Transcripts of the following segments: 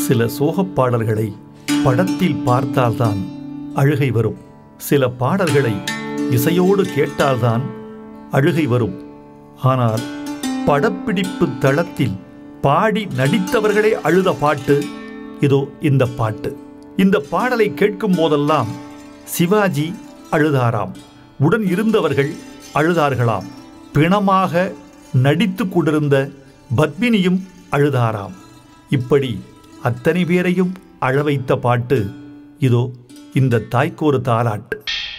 சில சோகப் பாடல்களை படத்தில் பார்த்தால்தான் அழுகை வரும் சில பாடல்களை இசையோடு கேட்டால்தான் அழுகை வரும் ஆனால் படப்பிடிப்பு தளத்தில் பாடி நடித்தவர்களே அழுத பாட்டு இதோ இந்த பாட்டு இந்த பாடலை கேட்கும் போதெல்லாம் சிவாஜி அழுதாராம் உடன் இருந்தவர்கள் அழுதார்களாம் பிணமாக நடித்து கொண்டிருந்த பத்மினியும் அழுதாராம் இப்படி அத்தனை பேரையும் அழ வைத்த பாட்டு இதோ இந்த தாய்க்கோரு தாலாட்டு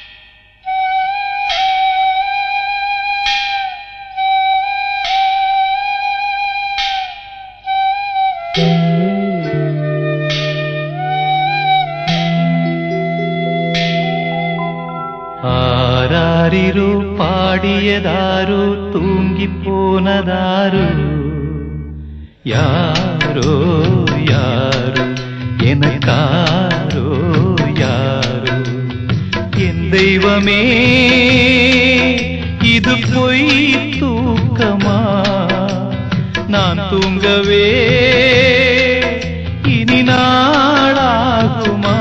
ஆராரிரோ பாடியதாரோ தூங்கி போனதாரோ யாரோ யாரோ எனக்காரோ யாரோ என் தெய்வமே இது பொய் தூக்கமா நான் தூங்கவே இனி நாளாகுமா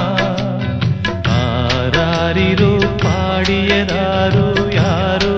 ஆராரிரோ பாடியதாரோ யாரோ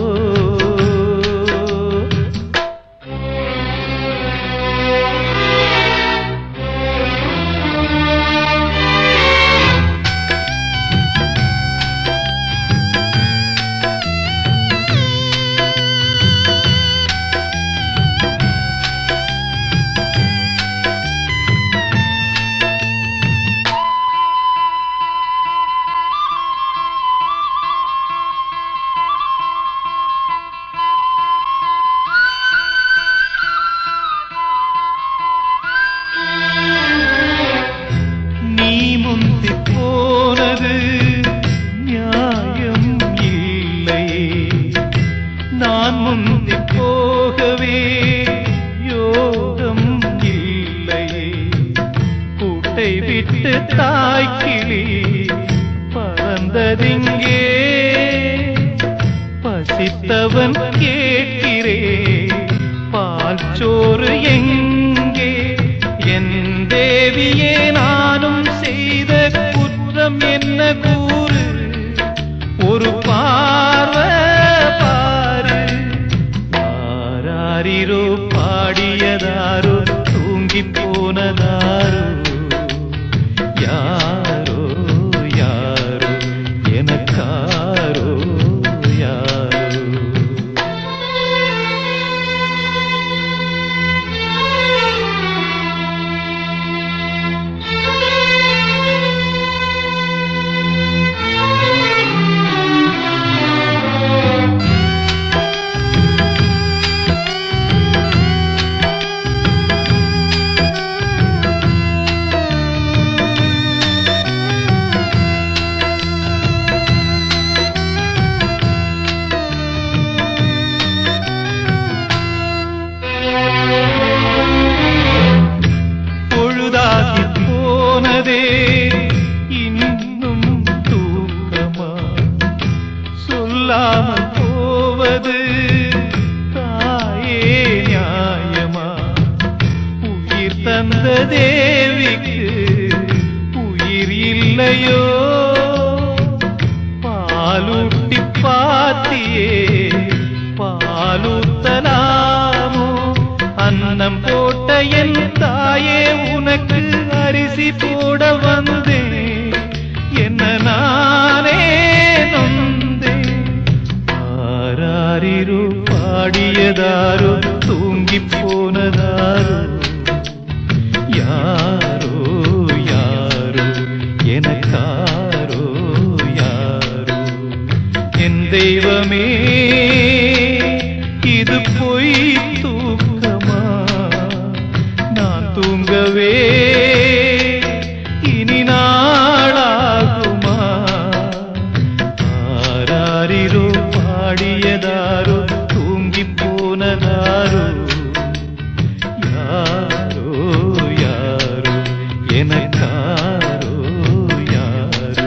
நீ முந்தி போனது நியாயம் இல்லையே நான் முந்தி போகவே யோகம் இல்லையே கூட்டை விட்டு தாய்க்கிளி பறந்ததிங்கே பசித்தவன் கேட்கிறே பால் சோறு எங்கே என் தேவியே நானும் செய்த குற்றம் என்ன கூறு ஒரு பார்வை பாரு ஆராரிரோ பாடியதாரோ தூங்கி போனதாரோ யாரோ யாரோ எனக்காரோ யாரோ பொழுதாகி போனதே இன்னும் தூக்கமா சொல்லாமல் போவது தாயே நியாயமா உயிர் தந்த தேவிக்கு உயிர் இல்லையோ பாலூட்டி பாத்தியே பாலூத்தலாமோ அன்னம் போட்ட என் தாயே உனக்கு அரிசி போட வந்தேன் என்ன நானே நொந்தேன் ஆராரிரோ பாடியதாரோ தூங்கி போனதாரோ யாரோ யாரோ எனக்காரோ யாரோ என் தெய்வமே இது பொய் தூக்கமா நான் தூங்கவே இனி நாளாகுமா ஆராரிரோ பாடியதாரோ தூங்கி போனதாரோ யாரோ யாரோ எனக்காரோ யாரோ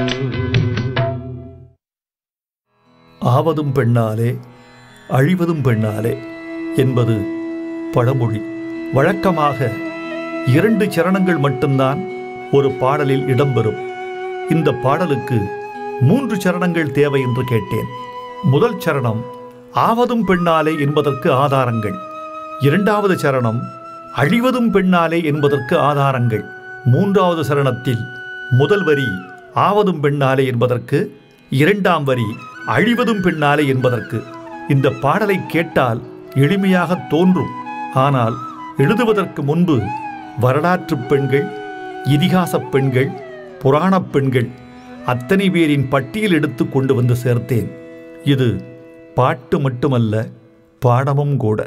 ஆவதும் பெண்ணாலே அழிவதும் பெண்ணாலே என்பது பழமொழி வழக்கமாக இரண்டு சரணங்கள் மட்டும்தான் ஒரு பாடலில் இடம்பெறும் இந்த பாடலுக்கு மூன்று சரணங்கள் தேவை என்று கேட்டேன் முதல் சரணம் ஆவதும் பெண்ணாலே என்பதற்கு ஆதாரங்கள் இரண்டாவது சரணம் அழிவதும் பெண்ணாலே என்பதற்கு ஆதாரங்கள் மூன்றாவது சரணத்தில் முதல் வரி ஆவதும் பெண்ணாலே என்பதற்கு இரண்டாம் வரி அழிவதும் பெண்ணாலே என்பதற்கு இந்த பாடலை கேட்டால் எளிமையாக தோன்றும் ஆனால் எழுதுவதற்கு முன்பு வரலாற்றுப் பெண்கள் இதிகாசப் பெண்கள் புராணப் பெண்கள் அத்தனை பேரின் பட்டியல் எடுத்து கொண்டு வந்து சேர்த்தேன் இது பாட்டு மட்டுமல்ல பாடமும் கூட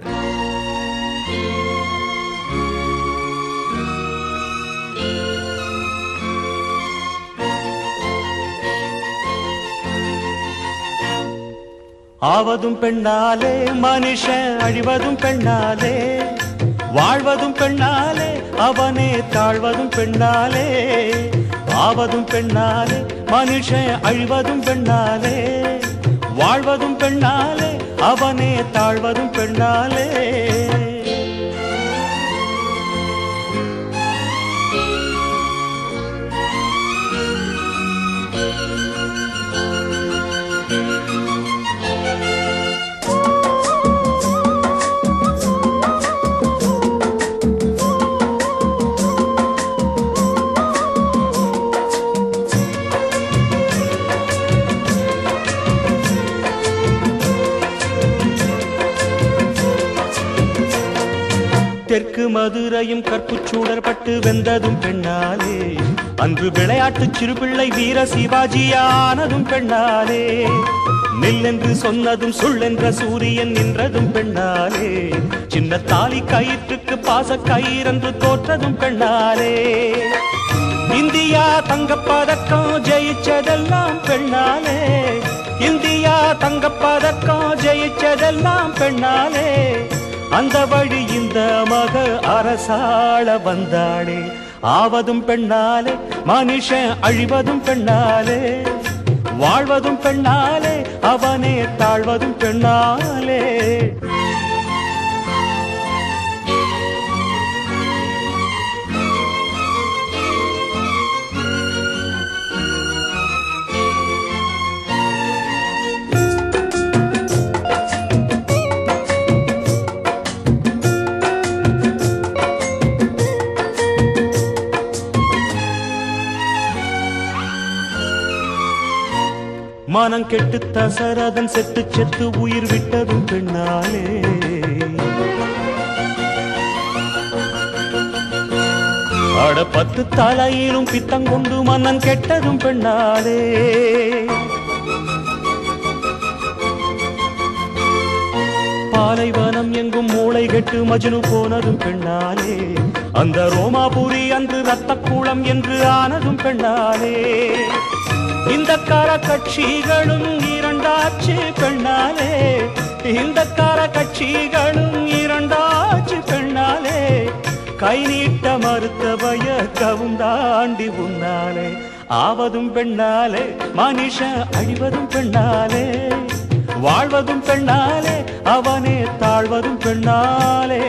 ஆவதும் பெண்ணாலே மனுஷன் அழிவதும் பெண்ணாலே வாழ்வதும் பெண்ணாலே அவனே தாழ்வதும் பெண்ணாலே ஆவதும் பெண்ணாலே மனுஷன் அழிவதும் பெண்ணாலே வாழ்வதும் பெண்ணாலே அவனே தாழ்வதும் பெண்ணாலே தெற்கு மதுரையும் கற்புச்சூடர் பட்டு வெந்ததும் பெண்ணாலே அன்று விளையாட்டு சிறுபிள்ளை வீர சிவாஜியானதும் பெண்ணாலே நெல்லென்று சொன்னதும் சுள்ளென்ற சூரியன் நின்றதும் பெண்ணாலே சின்ன தாலி கயிற்றுக்கு பாச கயிறென்று தோற்றதும் பெண்ணாலே இந்தியா தங்கப்பதக்கம் ஜெயிச்சதெல்லாம் பெண்ணாலே இந்தியா தங்கப்பதக்கம் ஜெயிச்சதெல்லாம் பெண்ணாலே அந்த வழி இந்த மக அரசாள வந்தாளே ஆவதும் பெண்ணாலே மனுஷன் அழிவதும் பெண்ணாலே வாழ்வதும் பெண்ணாலே அவனே தாழ்வதும் பெண்ணாலே மனம் கெட்டு தசரதன் செத்து செத்து உயிர் விட்டதும் பெண்ணாலே அட பத்து தலையிலும் பித்தங்கொண்டு மன்னன் கெட்டதும் பெண்ணாலே பாலைவனம் எங்கும் மூளை கெட்டு மஜ்னு போனதும் பெண்ணாலே அந்த ரோமாபுரி அன்று ரத்த கூளம் என்று ஆனதும் பெண்ணாலே இந்த கார கட்சிகளும் இரண்டாச்சு பெண்ணாலே இந்த கார கட்சிகளும் இரண்டாச்சு பெண்ணாலே கை நீட்ட மறுத்த பய கவுந்தாண்டி உன்னாலே ஆவதும் பெண்ணாலே மனுஷன் அழிவதும் பெண்ணாலே வாழ்வதும் பெண்ணாலே அவனே தாழ்வதும் பெண்ணாலே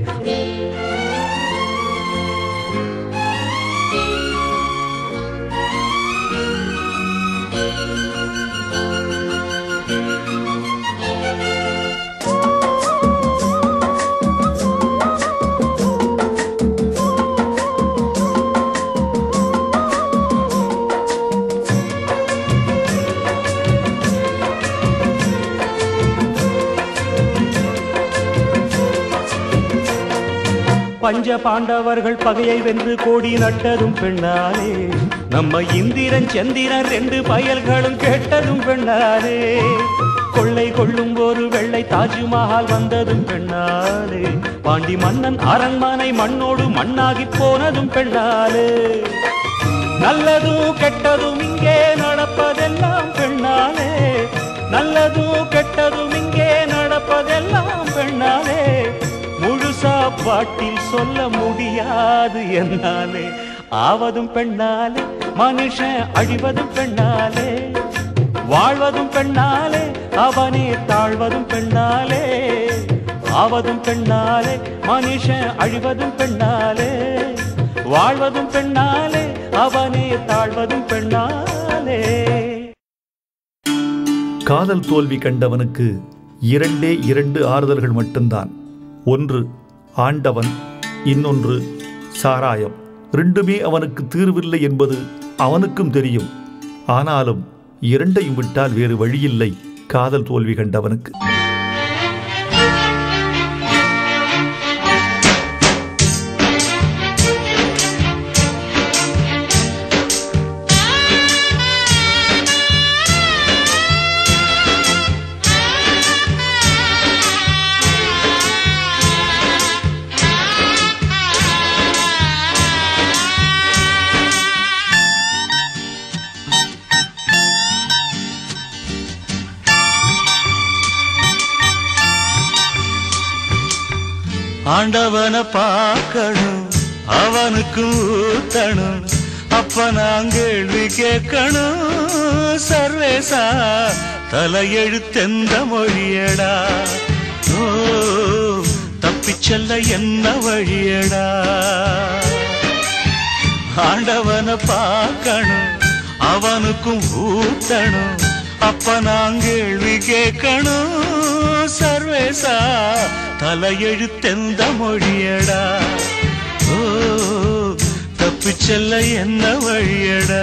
பஞ்ச பாண்டவர்கள் பகையை வென்று கோடி நட்டதும் பெண்ணாலே நம்ம இந்திரன் சந்திரன் ரெண்டு பயல்களும் கேட்டதும் பெண்ணாலே கொள்ளை கொள்ளும் ஒரு வெள்ளை தாஜ்மஹால் வந்ததும் பெண்ணாலே பாண்டி மன்னன் அரண்மனை மண்ணோடு மண்ணாகி போனதும் பெண்ணாலே நல்லதும் கெட்டதும் இங்கே நடப்பதெல்லாம் பெண்ணாலே நல்லதும் கெட்டதும் இங்கே நடப்பதெல்லாம் பெண்ணாலே முழுசா பாட்டில் சொல்ல முடியாது என்னாலே ஆவதும் பெண்ணாலே மனுஷன் அழிவதும் பெண்ணாலே வாழ்வதும் பெண்ணாலே அவனே தாழ்வதும் பெண்ணாலே ஆவதும் பெண்ணாலே மனுஷன் அழிவதும் பெண்ணாலே வாழ்வதும் பெண்ணாலே அவனே தாழ்வதும் பெண்ணாலே காதல் தோல்வி கண்டவனுக்கு இரண்டே இரண்டு ஆறுதல்கள் மட்டும்தான் ஒன்று ஆண்டவன் இன்னொன்று சாராயம் ரெண்டுமே அவனுக்கு தீர்வில்லை என்பது அவனுக்கும் தெரியும் ஆனாலும் இரண்டையும் விட்டால் வேறு வழியில்லை காதல் தோல்வி கண்டவனுக்கு ஆண்டவனை பார்க்கணும் அவனுக்கு ஊத்தணும் அப்ப நான் கேள்வி கேட்கணும் சர்வேசா தலையெழுத்தெந்த மொழியடா ஓ தப்பிச் செல்ல என்ன வழியடா ஆண்டவனை பார்க்கணும் அவனுக்கும் ஊத்தணும் அப்ப நான் கேள்வி கேட்கணும் சர்வேசா தலையெழுத்தெந்த மொழியடா ஓ தப்பிச் செல்ல என்ன வழியடா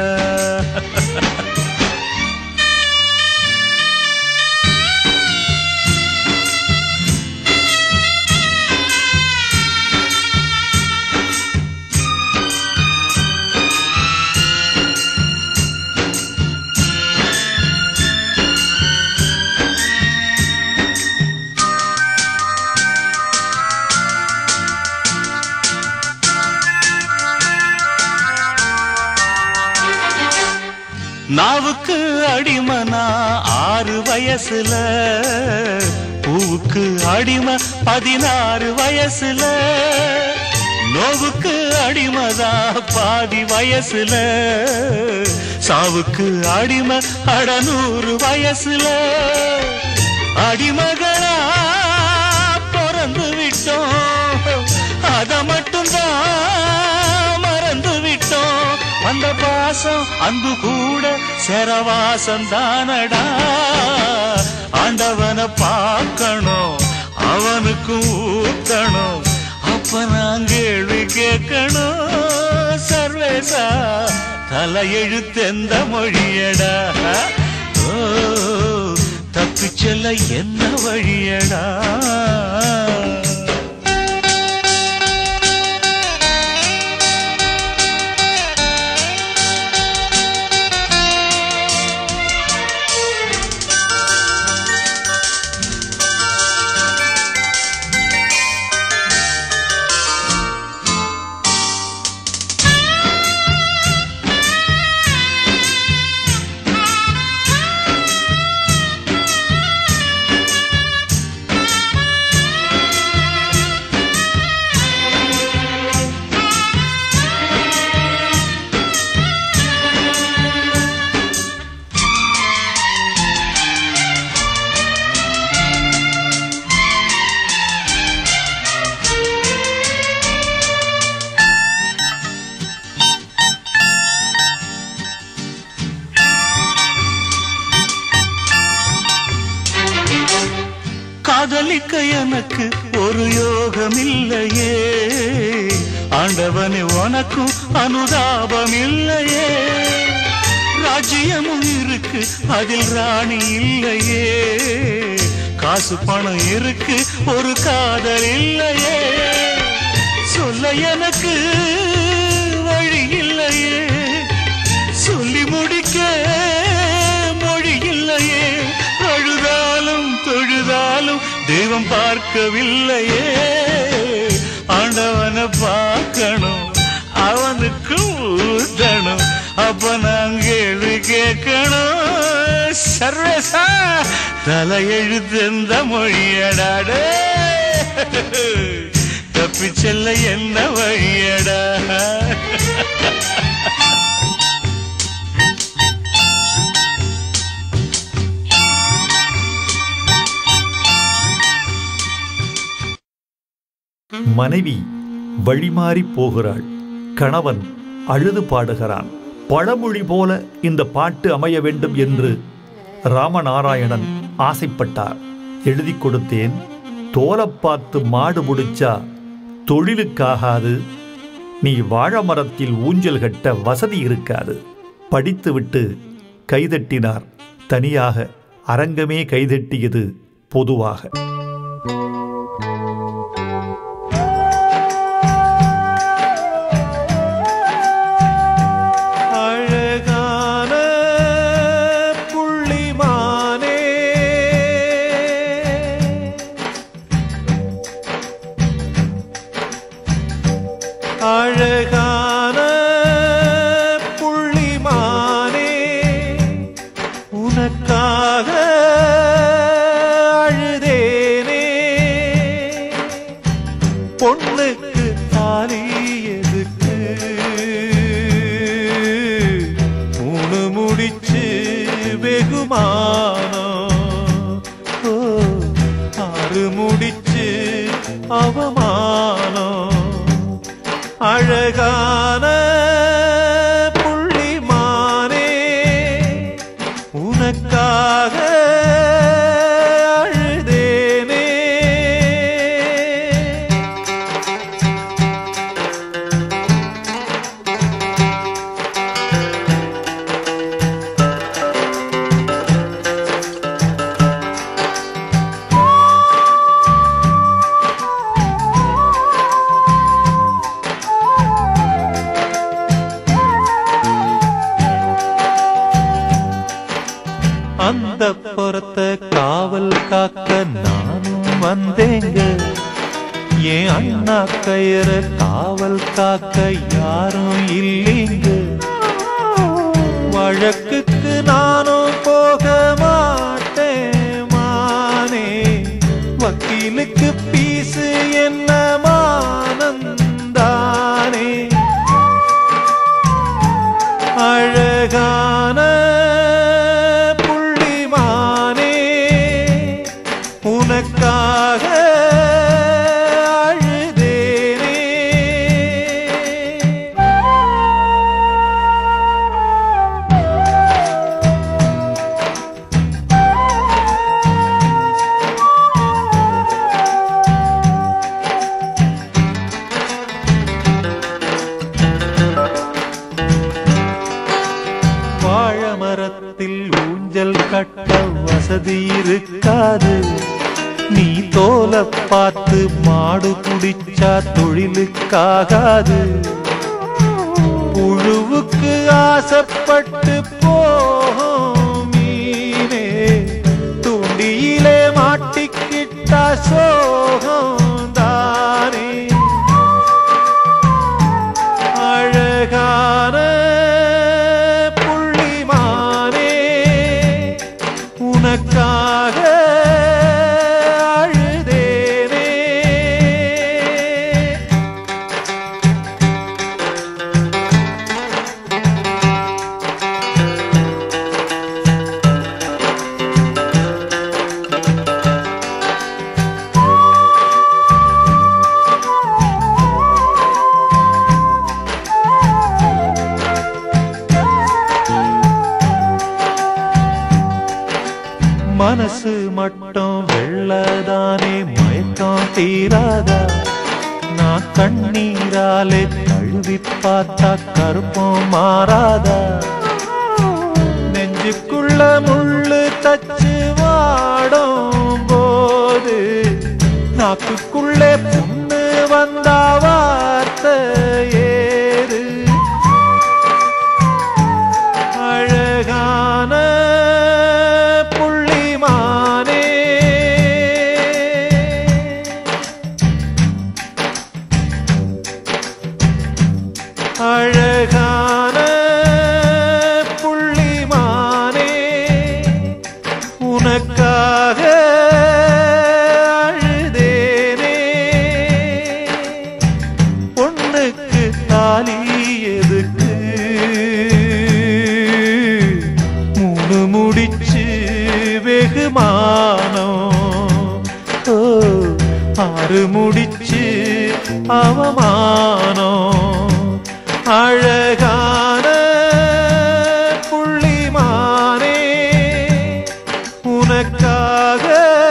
நாவுக்கு அடிமனா ஆறு வயசுல பூவுக்கு அடிமை பதினாறு வயசுல நோவுக்கு அடிமதா பாதி வயசுல சாவுக்கு அடிமை அடநூறு வயசுல அடிமகளா பிறந்து விட்டோம் அத மட்டும்தான் மறந்து விட்டோம் அந்த பாசம் அன்பு கூட செரவாசம் தானடா ஆண்டவனை பார்க்கணும் அவனுக்கு ஊத்தணும் அப்ப நான் கேள்வி கேட்கணும் சர்வேசா தலையெழுத்தெந்த மொழியடா ஓ தப்பிச் செல்ல என்ன வழியடா காதலிக்க எனக்கு ஒரு யோகம் இல்லையே ஆண்டவனே உனக்கும் அனுதாபம் இல்லையே ராஜ்யமும் இருக்கு அதில் ராணி இல்லையே காசு பணம் இருக்கு ஒரு காதல் இல்லையே சொல்ல எனக்கு வழி இல்லையே சொல்லி முடிக்க மொழி இல்லையே அழுதாலும் தொழுதாலும் தெய்வம் பார்க்கவில்லையே ஆண்டவனை பார்க்கணும் அவனுக்கு ஊத்தணும் அப்ப நான் கேள்வி கேட்கணும் சர்வேசா தலையெழுத்து எந்த மொழியடாடே தப்பிச் செல்ல என்ன வழியடா மனைவி வழிமாறி போகிறாள் கணவன் அழுது பாடுகிறான் பழமொழி போல இந்த பாட்டு அமைய வேண்டும் என்று ராமநாராயணன் ஆசைப்பட்டார் எழுதி கொடுத்தேன் தோலப் பார்த்து மாடு முடிச்சா தொழிலுக்காகாது நீ வாழ மரத்தில் ஊஞ்சல் கட்ட வசதி இருக்காது படித்துவிட்டு கைதட்டினார் தனியாக அரங்கமே கைதட்டியது பொதுவாக அழகான புள்ளிமானே அழகான புள்ளிமானே உனக்காக அழுதேனே பொண்ணுக்கு தாலி எதுக்கு மூணு முடிச்சு வெகுமானம் ஓ, ஆறு முடிச்சு அவமானம் அழகான புள்ளிமானே உனக்காக அழுதேனே அந்த புறத்த காவல் காக்க நானும் வந்தேங்க என் அண்ணா கயிற காவல் காக்க யாரும் இல்லைங்க வழக்குக்கு நானும் போக மாட்டேன் மானே வக்கீலுக்கு பீசு என்ன மானந்தானே அழகான புள்ளிமானே உனக்காக அழுதேனே வாழை மரத்தில் ஊஞ்சல் கட்ட வசதி இருக்காது நீ தோல பார்த்து மாடு குடிச்சா தொழிலுக்காகாது புழுவுக்கு ஆசைப்பட்டு போகும் மீனே தூண்டியிலே மாட்டிக்கிட்டா சோகம் தானே அழகான புள்ளிமானே உனக்காக அழுதேனே மனசு மட்டும் வெள்ளதானே மயக்கம் தீராதா நான் கண்ணீராலே தழுவி பார்த்தா கருப்பம் மாறாதா நெஞ்சுக்குள்ள முள்ளு தச்சு வாடும் போது நாக்குக்குள்ளே புண்ணு வந்தா வார்த்தை ஏறு அழகான புள்ளிமானே அழகான புள்ளிமானே உனக்காக அழுதேனே பொண்ணுக்கு தாலி எதுக்கு மூணு முடிச்சு வெகுமானம் ஓ, ஆறு முடிச்சு அவமானம் அழகான புள்ளிமானே உனக்காக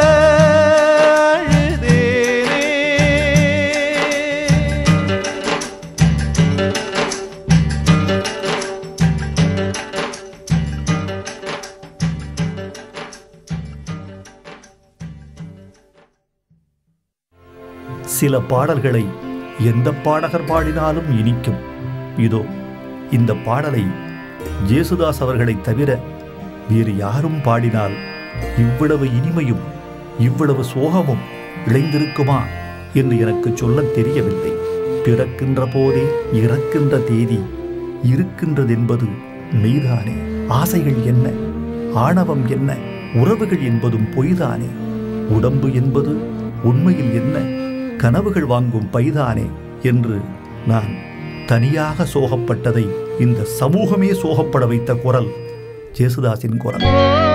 அழுதேனே சில பாடல்களை எந்த பாடகர் பாடினாலும் இனிக்கும் இதோ இந்த பாடலை ஜேசுதாஸ் அவர்களைத் தவிர வேறு யாரும் பாடினால் இவ்வளவு இனிமையும் இவ்வளவு சோகமும் இழைந்திருக்குமா என்று எனக்கு சொல்லத் தெரியவில்லை பிறக்கின்ற போதே இறக்கின்ற தேதி இருக்கின்றதென்பது மெய்தானே ஆசைகள் என்ன ஆணவம் என்ன உறவுகள் என்பதும் பொய்தானே உடம்பு என்பது உண்மையில் என்ன கனவுகள் வாங்கும் பைதானே என்று நான் தனியாக சோகப்பட்டதை இந்த சமூகமே சோகப்பட வைத்த குரல் ஜேசுதாஸின் குரல்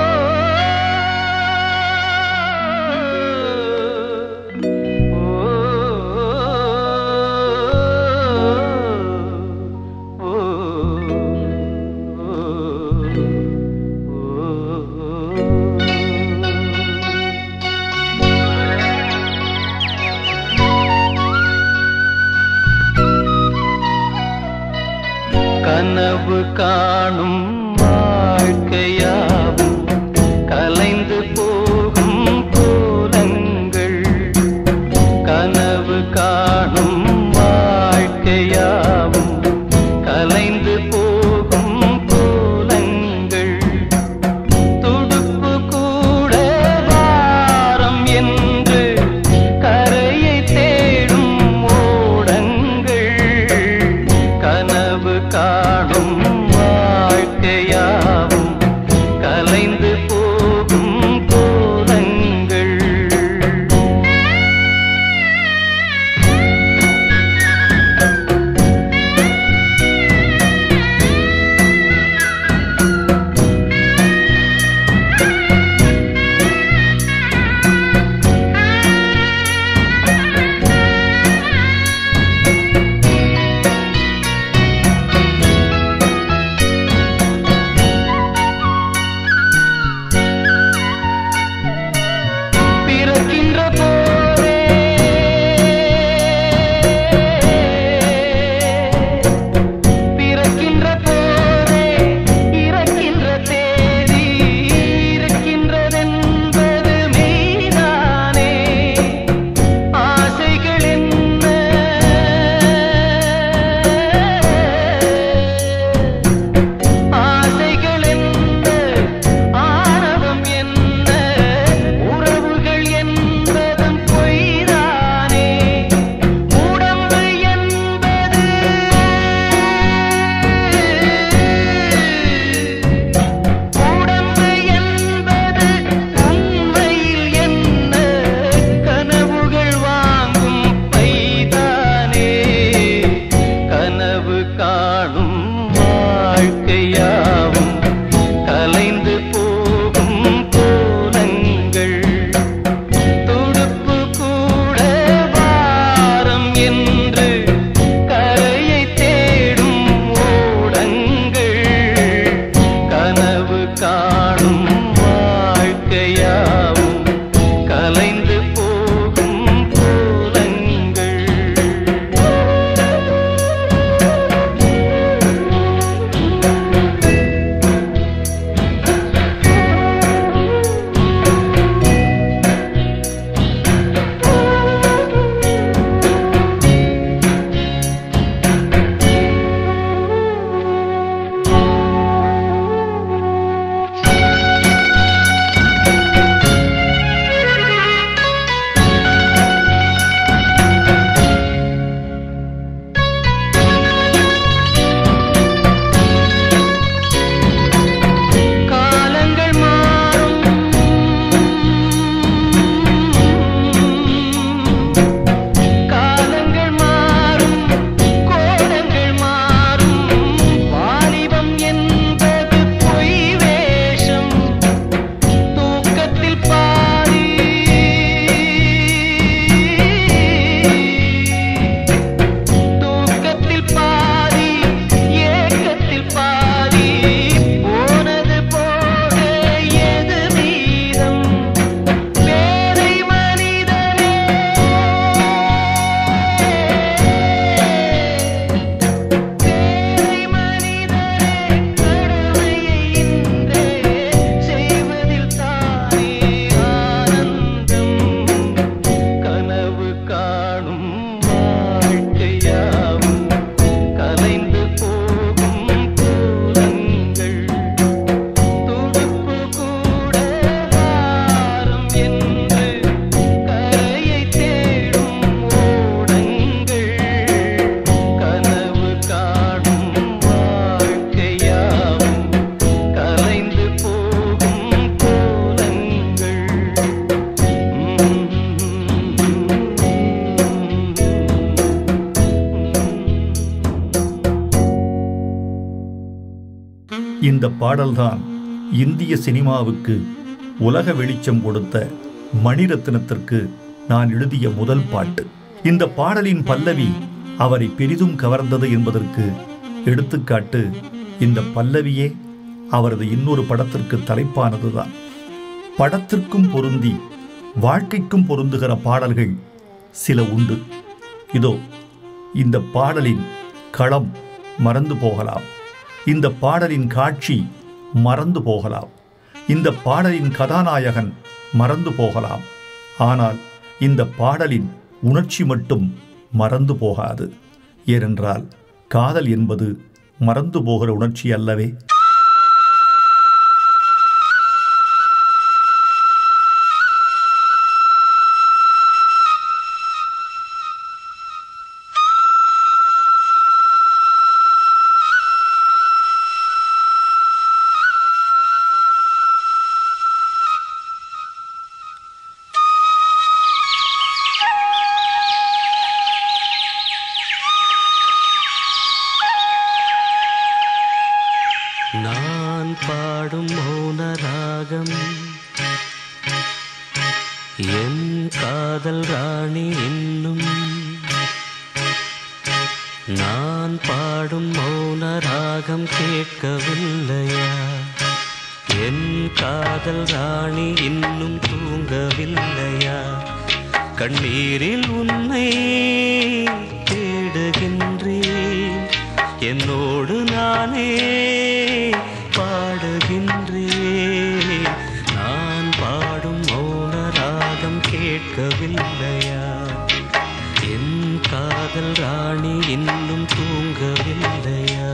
கனவு காணும் வாழ்க்கையாவும் கலைந்து போகும் கோலங்கள் கனவு காணும் வாழ்க்கையாவும் கலைந்து போகும் கோலங்கள் துடுப்பு கூட வாரம் என்று கரையை தேடும் ஓடங்கள் கனவு காணும் வாழ்க்கையாவும் கலைந்து போகும் கோலங்கள் இந்த பாடல்தான் இந்திய சினிமாவுக்கு உலக வெளிச்சம் கொடுத்த மணிரத்னத்திற்கு நான் எழுதிய முதல் பாட்டு இந்த பாடலின் பல்லவி அவரை பெரிதும் கவர்ந்தது என்பதற்கு எடுத்துக்காட்டு இந்த பல்லவியே அவரது இன்னொரு படத்திற்கு தலைப்பானதுதான் படத்திற்கும் பொருந்தி வாழ்க்கைக்கும் பொருந்துகிற பாடல்கள் சில உண்டு இதோ இந்த பாடலின் களம் மறந்து போகலாம் இந்த பாடலின் காட்சி மறந்து போகலாம் இந்த பாடலின் கதாநாயகன் மறந்து போகலாம் ஆனால் இந்த பாடலின் உணர்ச்சி மட்டும் மறந்து போகாது ஏனென்றால் காதல் என்பது மறந்து போகிற உணர்ச்சி அல்லவே நான் பாடும் மௌன ராகம் என் காதல் ராணி என்னும் நான் பாடும் மௌன ராகம் கேட்கவில்லையா என் காதல் ராணி இன்னும் தூங்கவில்லையா கண்ணீரில் உன்னை தேடுகின்றேன் என்னோடு நானே பாடுகின்றேன் நான் பாடும் மௌன ராகம் கேட்கவில்லையா என் காதல் ராணி இன்னும் தூங்கவில்லையா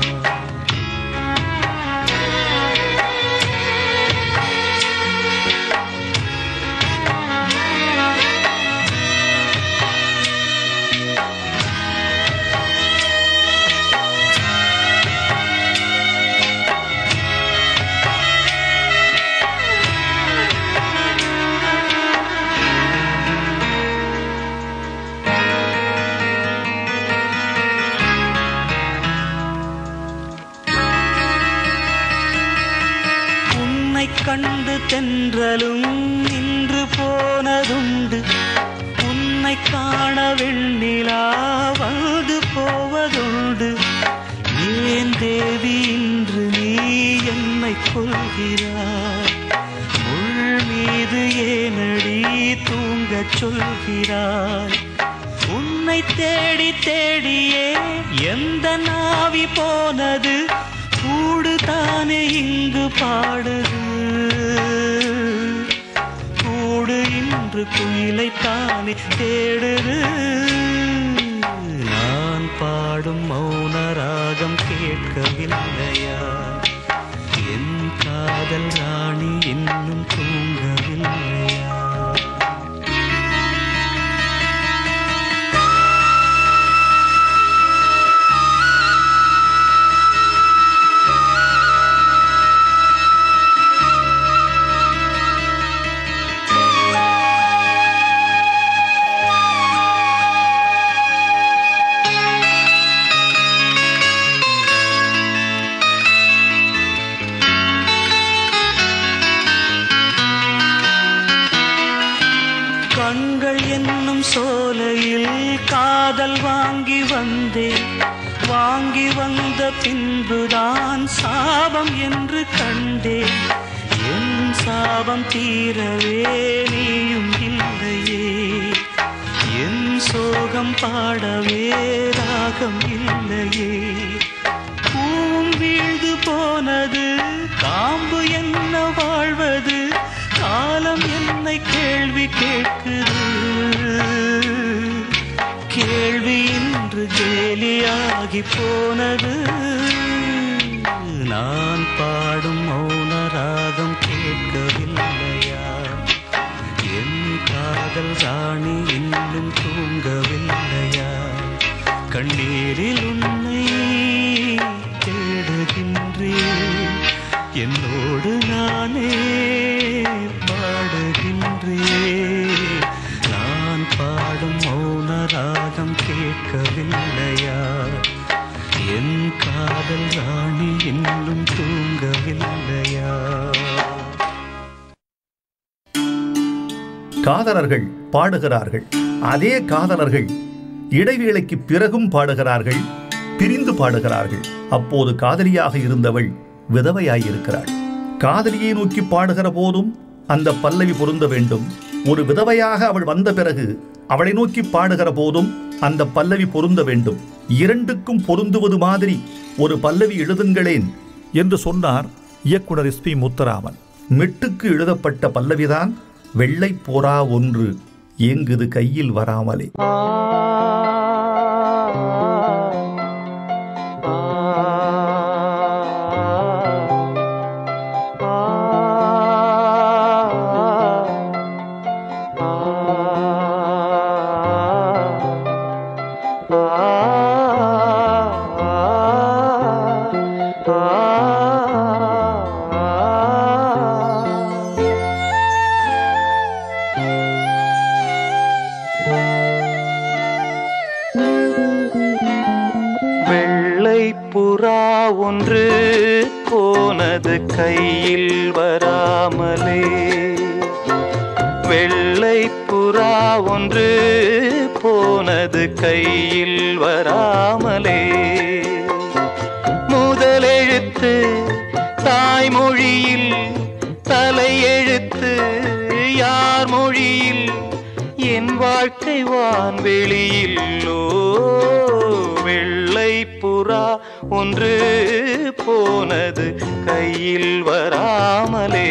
உன்னை கண்டு தென்றலும் நின்று போனதுண்டு உன்னை காண வெண்ணிலா வந்து போவதுண்டு ஏன் தேவி இன்று நீ என்னை கொள்கிறாய் முள் மீது ஏனடி தூங்கச் சொல்கிறாய் உன்னை தேடி தேடியே எந்த நாவி போனது கூடு தானே இங்கு பாடுது கூடு இன்று குயிலை தானே தேடுது நான் பாடும் மௌன ராகம் கேட்கவில்லையா என் காதல் ராணி இன்னும் தூங்கவில்லையா கண்கள் என்னும் சோலையில் காதல் வாங்கி வந்தேன் வாங்கி வந்த பின்புதான் சாபம் என்று கண்டேன் என் சாபம் தீரவே நீயும் இல்லையே என் சோகம் பாடவே ராகம் இல்லையே பூவும் வீழ்ந்து போனது காம்பு என்ன வாழ்வது காலம் என்னை கேள்வி கேட்குது கேள்வி இன்று கேலியாகி போனது நான் பாடும் மௌன ராகம் கேட்கவில்லையா என் காதல் ராணி இன்னும் தூங்கவில்லையா கண்ணீரில் உன்னை தேடுகின்றேன் என்னோடு நானே பாடுகின்றேன் நான் பாடும் மௌன ராகம் கேட்கவில்லையா என் காதல் ராணி இன்னும் தூங்கவில்லையா காதலர்கள் பாடுகிறார்கள் அதே காதலர்கள் இடைவேளைக்கு பிறகும் பாடுகிறார்கள் பிரிந்து பாடுகிறார்கள் அப்போது காதலியாக இருந்தவள் விதவையாயிருக்கிறாள் காதலியை நோக்கி பாடுகிற போதும் அந்த பல்லவி பொருந்த வேண்டும் ஒரு விதவையாக அவள் வந்த பிறகு அவளை நோக்கி பாடுகிற போதும் அந்த பல்லவி பொருந்த வேண்டும் இரண்டுக்கும் பொருந்துவது மாதிரி ஒரு பல்லவி எழுதுங்களேன் என்று சொன்னார் இயக்குனர் எஸ் பி முத்துராமன் மெட்டுக்கு எழுதப்பட்ட பல்லவிதான் வெள்ளை போரா ஒன்று ஏங்குது கையில் வராமலே வெள்ளை புறா ஒன்று போனது கையில் வராமலே வெள்ளை புறா ஒன்று போனது கையில் வராமலே முதலெழுத்து தாய்மொழியில் தலையெழுத்து யார் மொழியில் என் வாழ்க்கை வான்வெளியில் ஓ வெள்ளை புறா ஒன்று போனது கையில் வராமலே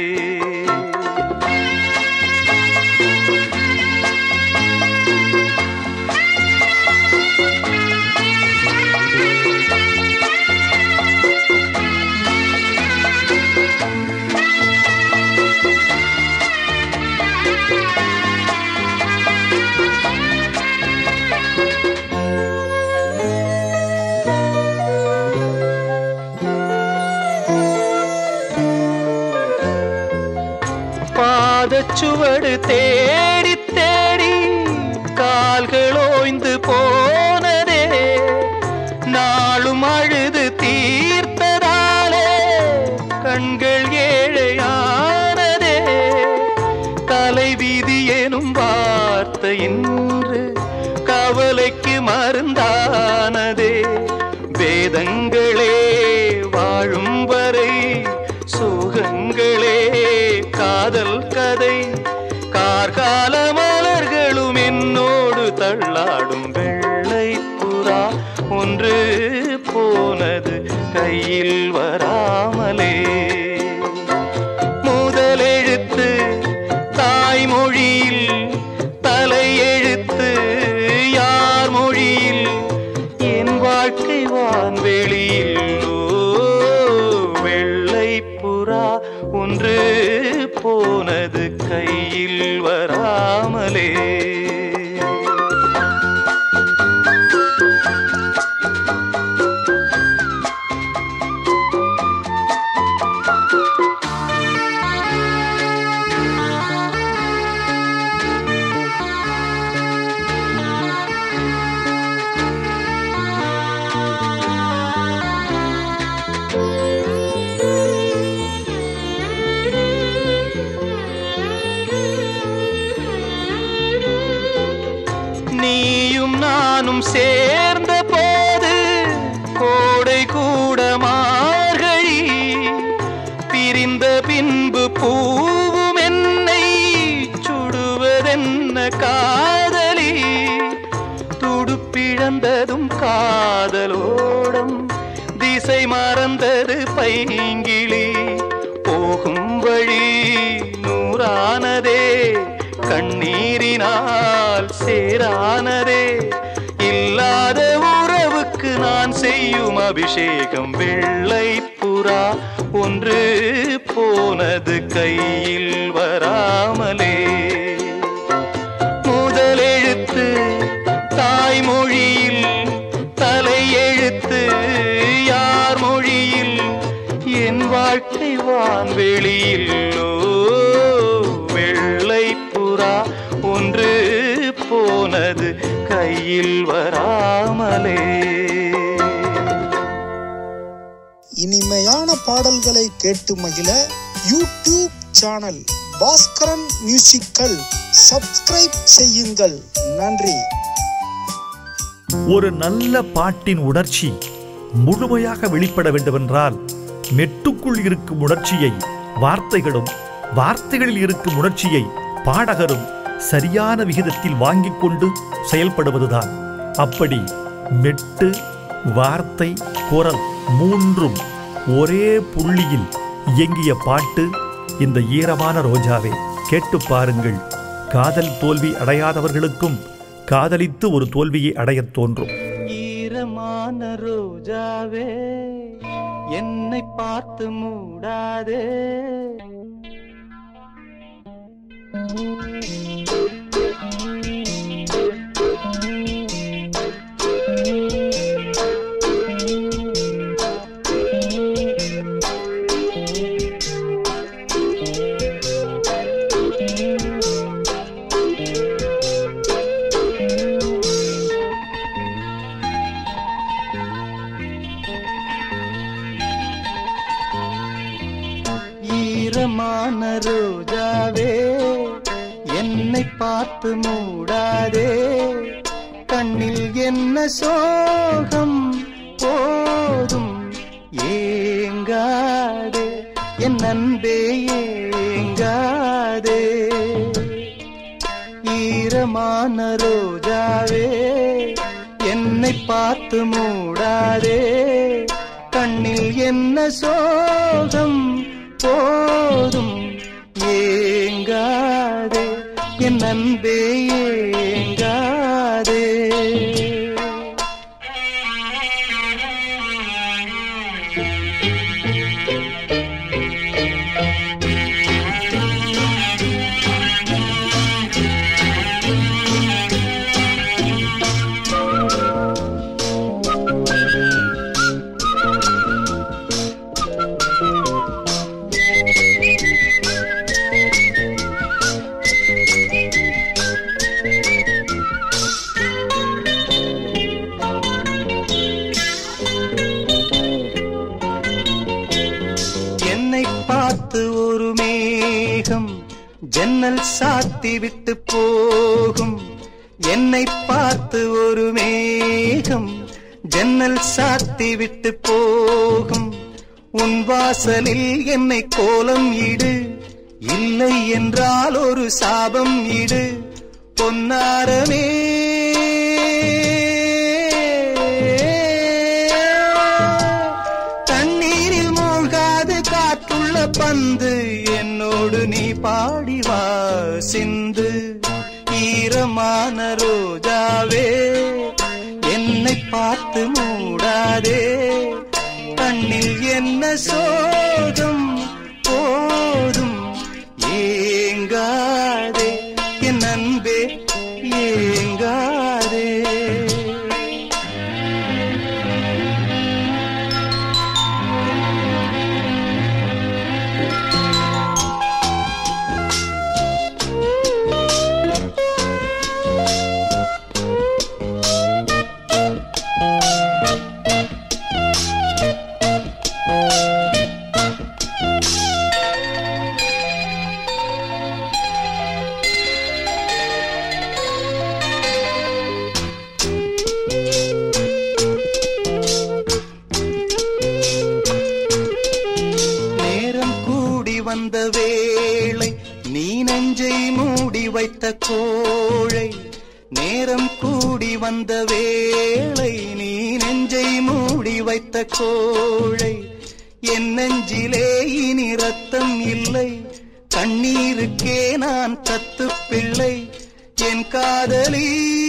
பாதச்சுவடு தேடி தேடி கால்கள் ஓய்ந்து போனதே நாளும் அழுது தீர்த்ததாலே கண்கள் ஏழையானதே தலைவிதி எனும் வார்த்தை இன்று கவலைக்கு மருந்தானதே வேதங்களே வாழும் வரை சுகங்களே காதல் கதை கார்கால மலர்களும் என்னோடு தள்ளாடும் வெள்ளை புறா ஒன்று போனது கையில் வராமலே முதலெழுத்து தாய்மொழியில் தலையெழுத்து யார் மொழியில் என் வாழ்க்கை வான்வெளியில் ஓ, வெள்ளை புறா ஒன்று போனது கையில் வராமலே நீயும் நானும் சேர்ந்த போது கோடை கூட மார்கழி பிரிந்த பின்பு பூவும் என்னை சுடுவதென்ன காதலி துடுப்பிழந்ததும் காதலோடம் திசை மறந்தது பைங்கிளி போகும் வழி நூறானதே கண்ணீரினால் சேரானதே இல்லாத உறவுக்கு நான் செய்யும் அபிஷேகம் வெள்ளை புறா ஒன்று போனது கையில் வராமலே முதலெழுத்து தாய்மொழியில் தலையெழுத்து யார் மொழியில் என் வாழ்க்கை வான்வெளியில் ஓ, வெள்ளை புறா ஒன்று போனது கையில் வராமலே இனிமையான பாடல்களை கேட்டு மகிழ YouTube channel Bhaskaran musical subscribe செய்யுங்கள் நன்றி ஒரு நல்ல பாட்டின் உணர்ச்சி முழுமையாக வெளிப்பட வேண்டுமென்றால் மெட்டுக்குள் இருக்கும் உணர்ச்சியை வார்த்தைகளும் வார்த்தைகளில் இருக்கும் உணர்ச்சியை பாடகரும் சரியான விகிதத்தில் வாங்கிக் கொண்டு செயல்படுவதுதான் அப்படி மெட்டு வார்த்தை குரல் மூன்றும் ஒரே புள்ளியில் இயங்கிய பாட்டு இந்த ஈரமான ரோஜாவே கேட்டு பாருங்கள் காதல் தோல்வி அடையாதவர்களுக்கும் காதலித்து ஒரு தோல்வியை அடையத் தோன்றும் ஈரமான ரோஜாவே என்னை பார்த்து மூடாதே ஈரமான ரோஜாவே என்னை பார்த்து மூடாதே கண்ணில் என்ன சோகம் போதும் ஏங்காதே என் அன்பே ஏங்காதே ஈரமான ரோஜாவே என்னை பார்த்து மூடாதே கண்ணில் என்ன சோகம் போதும் ஏங்காதே என் அன்பே ஏங்காதே என்னை பார்த்து ஒரு மேகம் ஜன்னல் சாத்தி விட்டு போகும் என்னை பார்த்து ஒரு மேகம் ஜன்னல் சாத்தி விட்டு போகும் உன் வாசலில் என்னை கோலம் இடு இல்லை என்றால் ஒரு சாபம் இடு பொன்னாரமே தண்ணீரில் மூழ்காது காற்றுள்ள பந்து என்னோடு நீ பாடி வா சிந்து ஈரமான ரோஜாவே என்னை பார்த்து மூடாதே கண்ணில் என்ன சோகம் போதும் ஏங்காதே என் அன்பே ஏங்காதே நேரம் கூடி வந்த வேளை நீ நெஞ்சை மூடி வைத்த கோழை நேரம் கூடி வந்த வேளை நீ நெஞ்சை மூடி வைத்த கோழை என் நெஞ்சிலே இனி ரத்தம் இல்லை கண்ணீருக்கே நான் கத்து பிள்ளை என் காதலி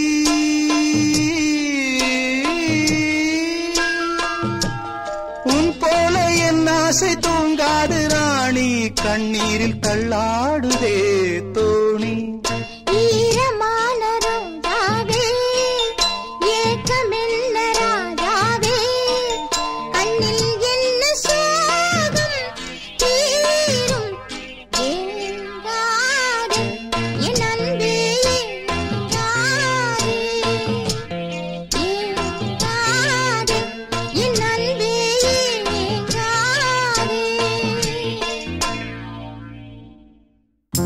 உன் போல என் ஆசை தூங்காது ராணி கண்ணீரில் தள்ளாடுதே தோணி ஈரமான ரோஜாவே, ஏக்கமென்ன ராஜாவே, கண்ணில் என்ன சோகம் தீரும் ஏங்காதே, என் அன்பே ஏங்காதே. ஏங்காதே, என் அன்பே ஏங்காதே.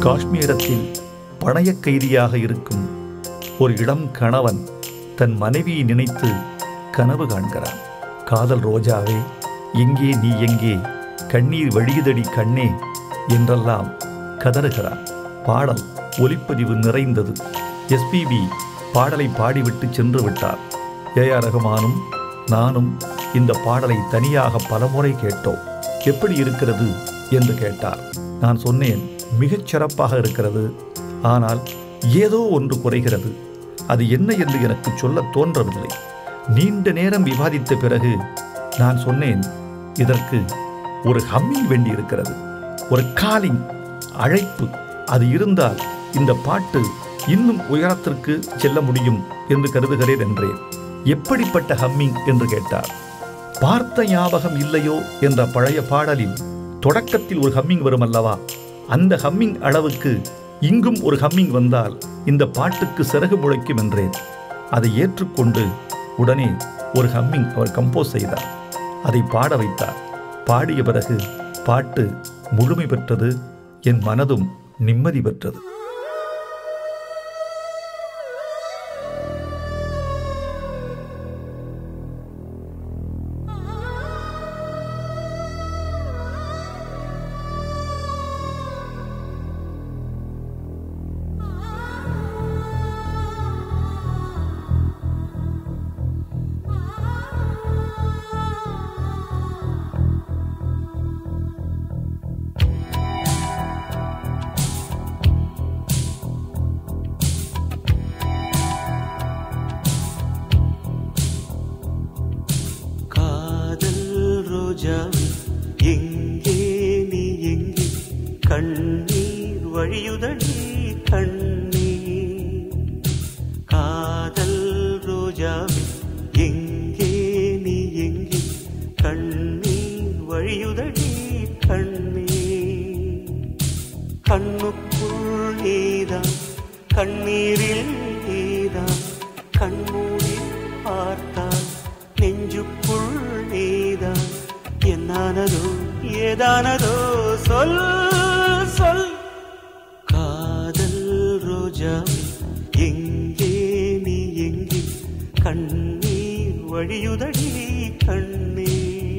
காஷ்மீரத்தில் பணயக் கைதியாக இருக்கும் ஒரு இளம் கணவன் தன் மனைவியை நினைத்து கனவு காண்கிறான் காதல் ரோஜாவே எங்கே நீ எங்கே கண்ணீர் வழியுதடி கண்ணே என்றெல்லாம் கதறுகிறான் பாடல் ஒலிப்பதிவு நிறைந்தது எஸ்பிபி பாடலை பாடிவிட்டு சென்று விட்டார் ஏ ஆர் ரகுமானும் நானும் இந்த பாடலை தனியாக பலமுறை கேட்டோம் எப்படி இருக்கிறது என்று கேட்டார் நான் சொன்னேன் மிகச் சிறப்பாக இருக்கிறது ஆனால் ஏதோ ஒன்று குறைகிறது அது என்ன என்று எனக்கு சொல்ல தோன்றவில்லை நீண்ட நேரம் விவாதித்த பிறகு நான் சொன்னேன் இதற்கு ஒரு ஹம்மிங் வேண்டி இருக்கிறது ஒரு காலிங் அழைப்பு அது இருந்தால் இந்த பாட்டு இன்னும் உயரத்திற்கு செல்ல முடியும் என்று கருதுகிறேன் என்றேன் எப்படிப்பட்ட ஹம்மிங் என்று கேட்டார் பார்த்த ஞாபகம் இல்லையோ என்ற பழைய பாடலில் தொடக்கத்தில் ஒரு ஹம்மிங் வரும் அல்லவா அந்த ஹம்மிங் அளவுக்கு இங்கும் ஒரு ஹம்மிங் வந்தால் இந்த பாட்டுக்கு சிறகு முளைக்கும் என்றேன் அதை ஏற்றுக்கொண்டு உடனே ஒரு ஹம்மிங் அவர் கம்போஸ் செய்தார் அதை பாட வைத்தார் பாடிய பிறகு பாட்டு முழுமை பெற்றது என் மனதும் நிம்மதி பெற்றது காதல் ரோஜாவே எங்கே நீ எங்கே கண்ணீர் வழியுதடி கண்ணீர் காதல் ரோஜாவே எங்கே நீ எங்கே கண்ணீர் வழியுதடி கண்ணீர் கண்ணுக்குள் நீதான் கண்ணீரில் நீதான் கண்மூடி பார்த்தால் நெஞ்சுக்குள் நீதான் என்னானதோ ஏதானதோ சொல் சொல் காதல் ரோஜாவே எங்கே நீ எங்கே கண்ணீர் வழியுதடி கண்ணீர்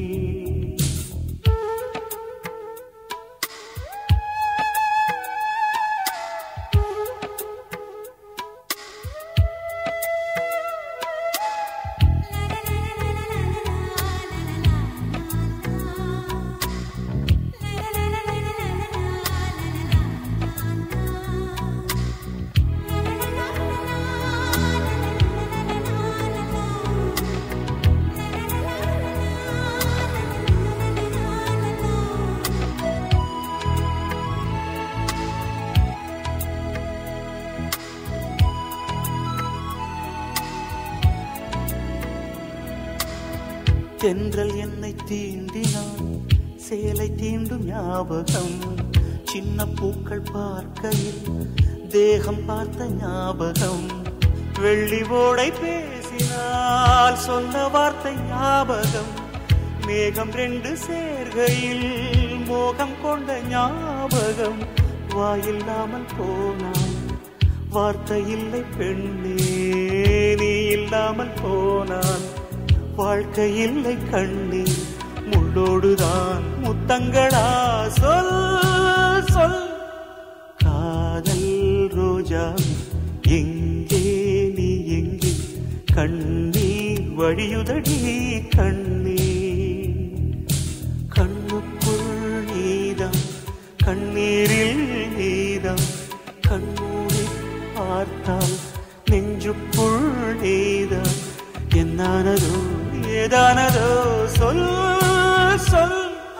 தென்றல் என்னை தீண்டினான் சேலை தீண்டும் ஞாபகம் சின்ன பூக்கள் பார்க்கையில் தேகம் பார்த்த ஞாபகம் வெள்ளி ஓடை பேசினால் சொன்ன வார்த்தை ஞாபகம் மேகம் ரெண்டு சேர்கையில் மோகம் கொண்ட ஞாபகம் வாயில்லாமல் போனான் வார்த்தை இல்லை பெண்ணே நீ இல்லாமல் போனான் வாழ்க்கை இல்லை கண்ணே முள்ளோடுதான் முத்தங்களா சொல் சொல் காதல் ரோஜா எங்கே நீ எங்கே கண்ணீர் வழியுதடி கண்ணீர் கண்ணுக்குள் நீதான் கண்ணீரில் நீதான் கண்மூடி பார்த்தால் நெஞ்சுக்குள் நீதான் என்னானதோ ஏதானதோ சொல் சொல்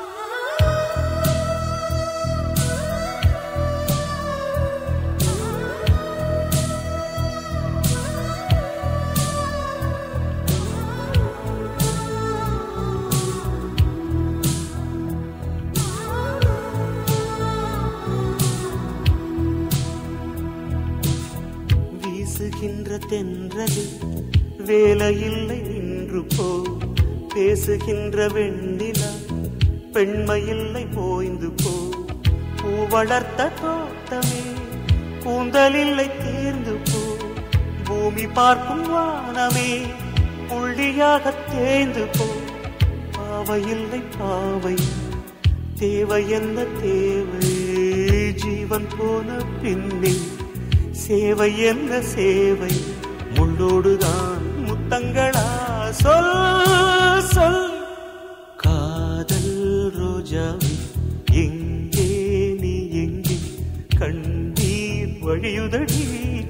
வீசுகின்ற தென்றலில் வேலையில்லை நின்று போ பேசுகின்ற வெண்ணிலா பெண்மையில்லை போய்ந்து போ பூ வளர்த்த தோட்டமே கூந்தலில்லை தேர்ந்து போ பூமி பார்க்கும் வானமே புள்ளியாக தேய்ந்து போ பாவை இல்லை பாவை தேவை என்ன தேவை ஜீவன் போன பின்னே சேவை என்ன சேவை முள்ளோடுதான் முத்தங்களா சொல் சொல் காதல் ரோஜாவே எங்கே நீ எங்கே கண்ணீர் வழியுதடி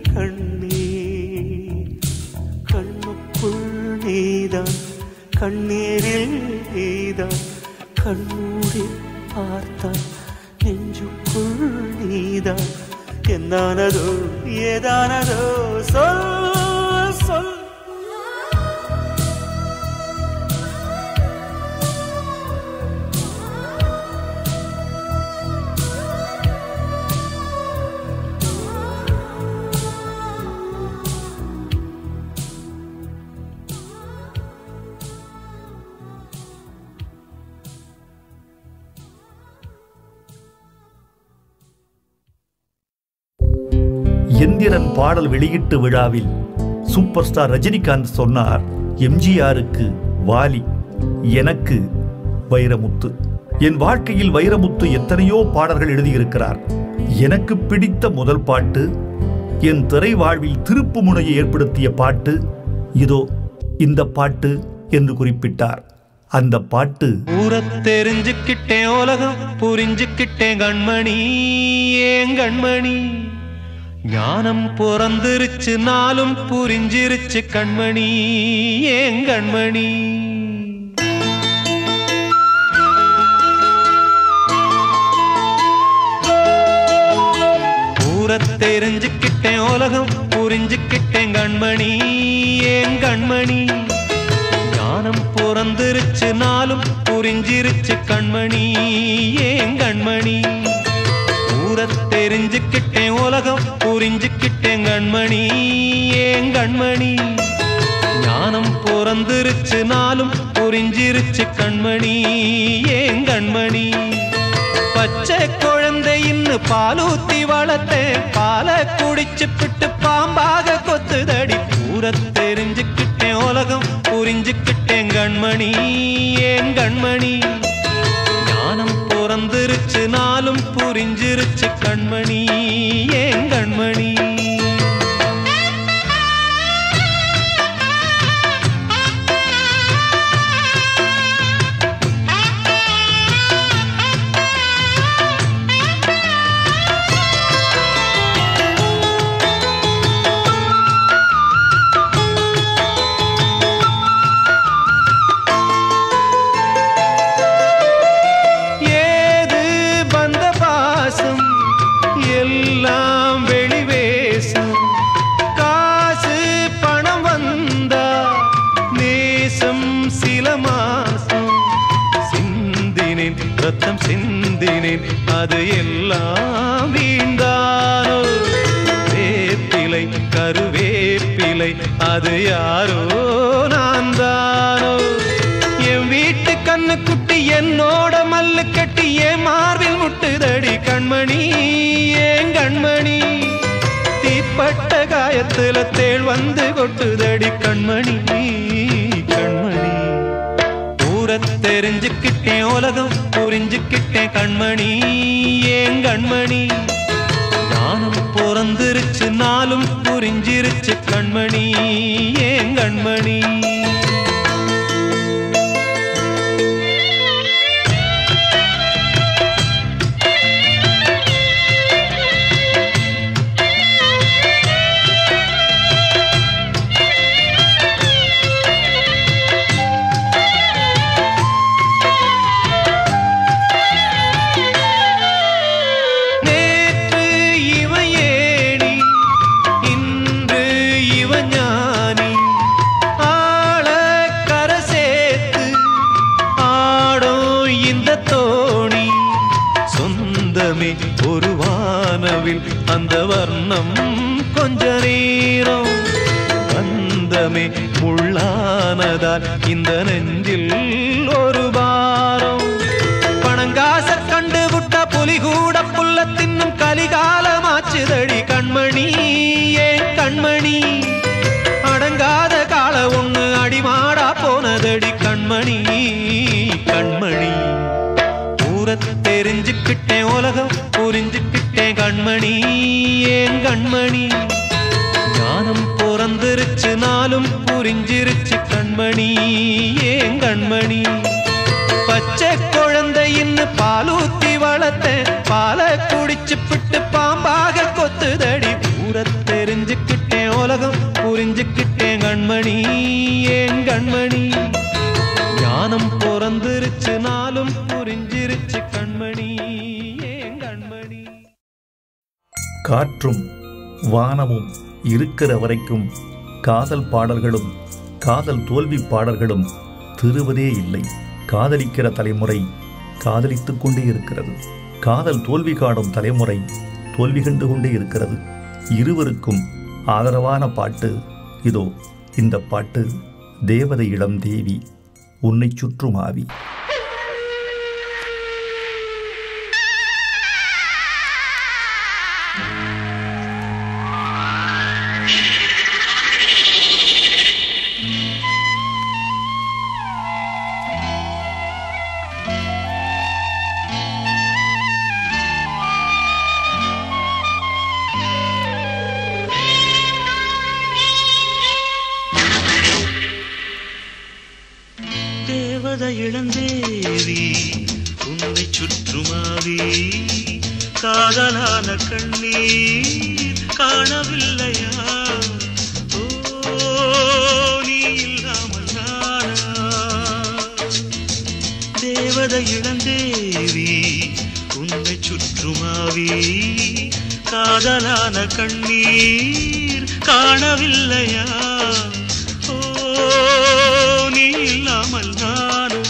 கண்ணீர் கண்ணுக்குள் நீதான் கண்ணீரில் நீதான் கண்ணூடி பார்த்தால் நெஞ்சுக்குள் நீதான் என்னானதோ ஏதானதோ சொல் சொல் எந்திரன் பாடல் வெளியீட்டு விழாவில் சூப்பர் ஸ்டார் ரஜினிகாந்த் சொன்னார் எம்ஜிஆருக்கு வாலி எனக்கு வைரமுத்து என் வாழ்க்கையில் வைரமுத்து எத்தனையோ பாடல்கள் எழுதியிருக்கிறார் எனக்கு பிடித்த முதல் பாட்டு என் திரை வாழ்வில் திருப்பு முனையை ஏற்படுத்திய பாட்டு இதோ இந்த பாட்டு என்று குறிப்பிட்டார் அந்த பாட்டு ஊர தெரிஞ்சுக்கிட்டேன் உலகம் புரிஞ்சுக்கிட்டேன் கண்மணி ஏன் கண்மணி ஞானம் பிறந்திருச்சு நாளும் புரிஞ்சிருச்சு கண்மணி ஏன் கண்மணி ஊர தெரிஞ்சுக்கிட்டேன் உலகம் புரிஞ்சுக்கிட்டேன் கண்மணி ஏன் கண்மணி ஞானம் பிறந்திருச்சு நாளும் புரிஞ்சிருச்சு கண்மணி ஏன் கண்மணி ஊர தெரிஞ்சுக்கிட்டேன் உலகம் புரிஞ்சுக்கிட்டேன் கண்மணி ஏன் கண்மணி ஞானம் பிறந்திருச்சு நாளும் புரிஞ்சிருச்சு கண்மணி ஏன் கண்மணி பச்சை குழந்தை இன்னும் பாலூத்தி வளர்த்தேன் பாலை குடிச்சு பிட்டு பாம்பாக கொத்துதடி ஊர தெரிஞ்சுக்கிட்டேன் உலகம் புரிஞ்சுக்கிட்டேன் கண்மணி ஏன் கண்மணி ஞானம் பிறந்திருச்சு நாளும் புரிஞ்சிருச்சு கண்மணி ஏன் கண்மணி ஏது பந்த பாசம் எல்லாம் வெளிவேசம் காசு பணம் வந்தா நேசம் சில மாசம் சிந்தினேன் ரத்தம் சிந்தினேன் அது எல்லாம் வீண்டானோ வேப்பிலை கருவேப்பிலை அது யாரோ நான் தானோ என் வீட்டு கண்ணு குட்டி என்னோட மல்லு கட்டி என் மார்பில் முட்டுதடி கண்மணி ஏன் கண்மணி தீப்பட்ட காயத்துல தேள் வந்து கொட்டுதடி கண்மணி கண்மணி ஊர தெரிஞ்சுக்கிட்டேன் உலகம் புரிஞ்சுக்கிட்டேன் கண்மணி ஏன் கண்மணி ஞானம் பிறந்திருச்சு நாளும் புரிஞ்சிருச்சு கண்மணி ஏன் கண்மணி நேற்று இவன் ஏணி இன்று இவன் ஞானி ஆள கரை சேர்த்து ஆடும் இந்த தோணி சொந்தமே ஒரு வானவில் அந்த வர்ணம் கொஞ்ச நேரம் பந்தமே முள்ளானதால் இந்த நெஞ்சில் ஒரு பாரம் பணங்காச கண்டு விட்ட புலி கூட புல் கண்மணி கண்மணி ஊர தெரிஞ்சுக்கிட்டேன் உலகம் புரிஞ்சுக்கிட்டேன் கண்மணி ஏன் கண்மணி ஞானம் பிறந்திருச்சு நாளும் புரிஞ்சிருச்சு கண்மணி ஏன் கண்மணி பச்சை குழந்தையின்னு பாலூத்தி வளர்த்தேன் பாலை குடிச்சு பிட்டு பாம்பாக கொத்துதடி பூர தெரிஞ்சுக்கிட்டேன் உலகம் புரிஞ்சுக்கிட்டேன் கண்மணி ஏன் கண்மணி ஞானம் பிறந்திருச்சு நாளும் புரிஞ்சிருச்சு கண்மணி ஏன் கண்மணி காற்றும் வானமும் இருக்கிற வரைக்கும் காதல் பாடல்களும் காதல் தோல்வி பாடல்களும் திருவதே இல்லை காதலிக்கிற தலைமுறை காதலித்துக் கொண்டே இருக்கிறது காதல் தோல்வி காணும் தலைமுறை தோல்வி கண்டு கொண்டே இருக்கிறது இருவருக்கும் ஆதரவான பாட்டு இதோ இந்த பாட்டு தேவதை இளம் தேவி உன்னை சுற்றும் ஆவி தேவத இளந்தேவி உன்னை சுற்றுமாவி காதலான கண்ணீர் காணவில்லையா ஓ நீ இல்லாமல் நானா தேவத இளந்தேவி உன்னை சுற்றுமாவி காதலான கண்ணீர் காணவில்லையா ஓ நீ இல்லாமல் நானா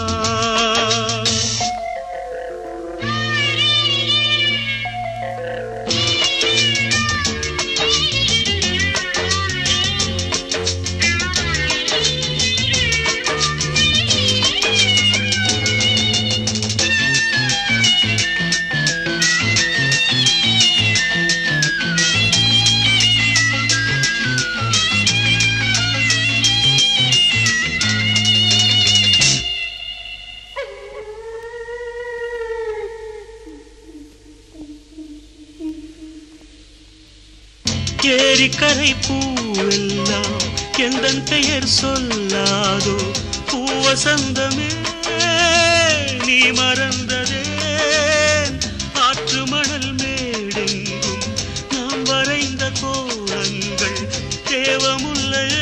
ஏரிக்கரை பூவெல்லாம் எந்தன் பெயர் சொல்லாதோ பூவசந்தமே நீ மறந்ததே ஆற்று மணல் மேடெங்கும் நாம் வரைந்த கோலங்கள் தேவமுல்லையே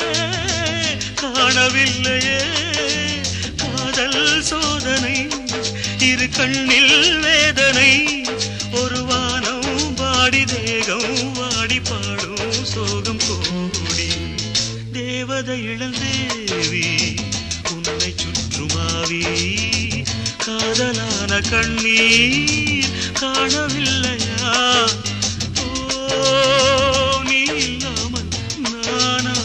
காணவில்லையே காதல் சோதனை இரு கண்ணில் வேதனை ஒரு வானம் வாடி தேகம் வாடி பாடும் சோகம் கோடி தேவத இளந்தேவி உன்னை சுற்றுமாவி காதலான கண்ணீர் காணவில்லையா ஓ நீ இல்லாமல் நானா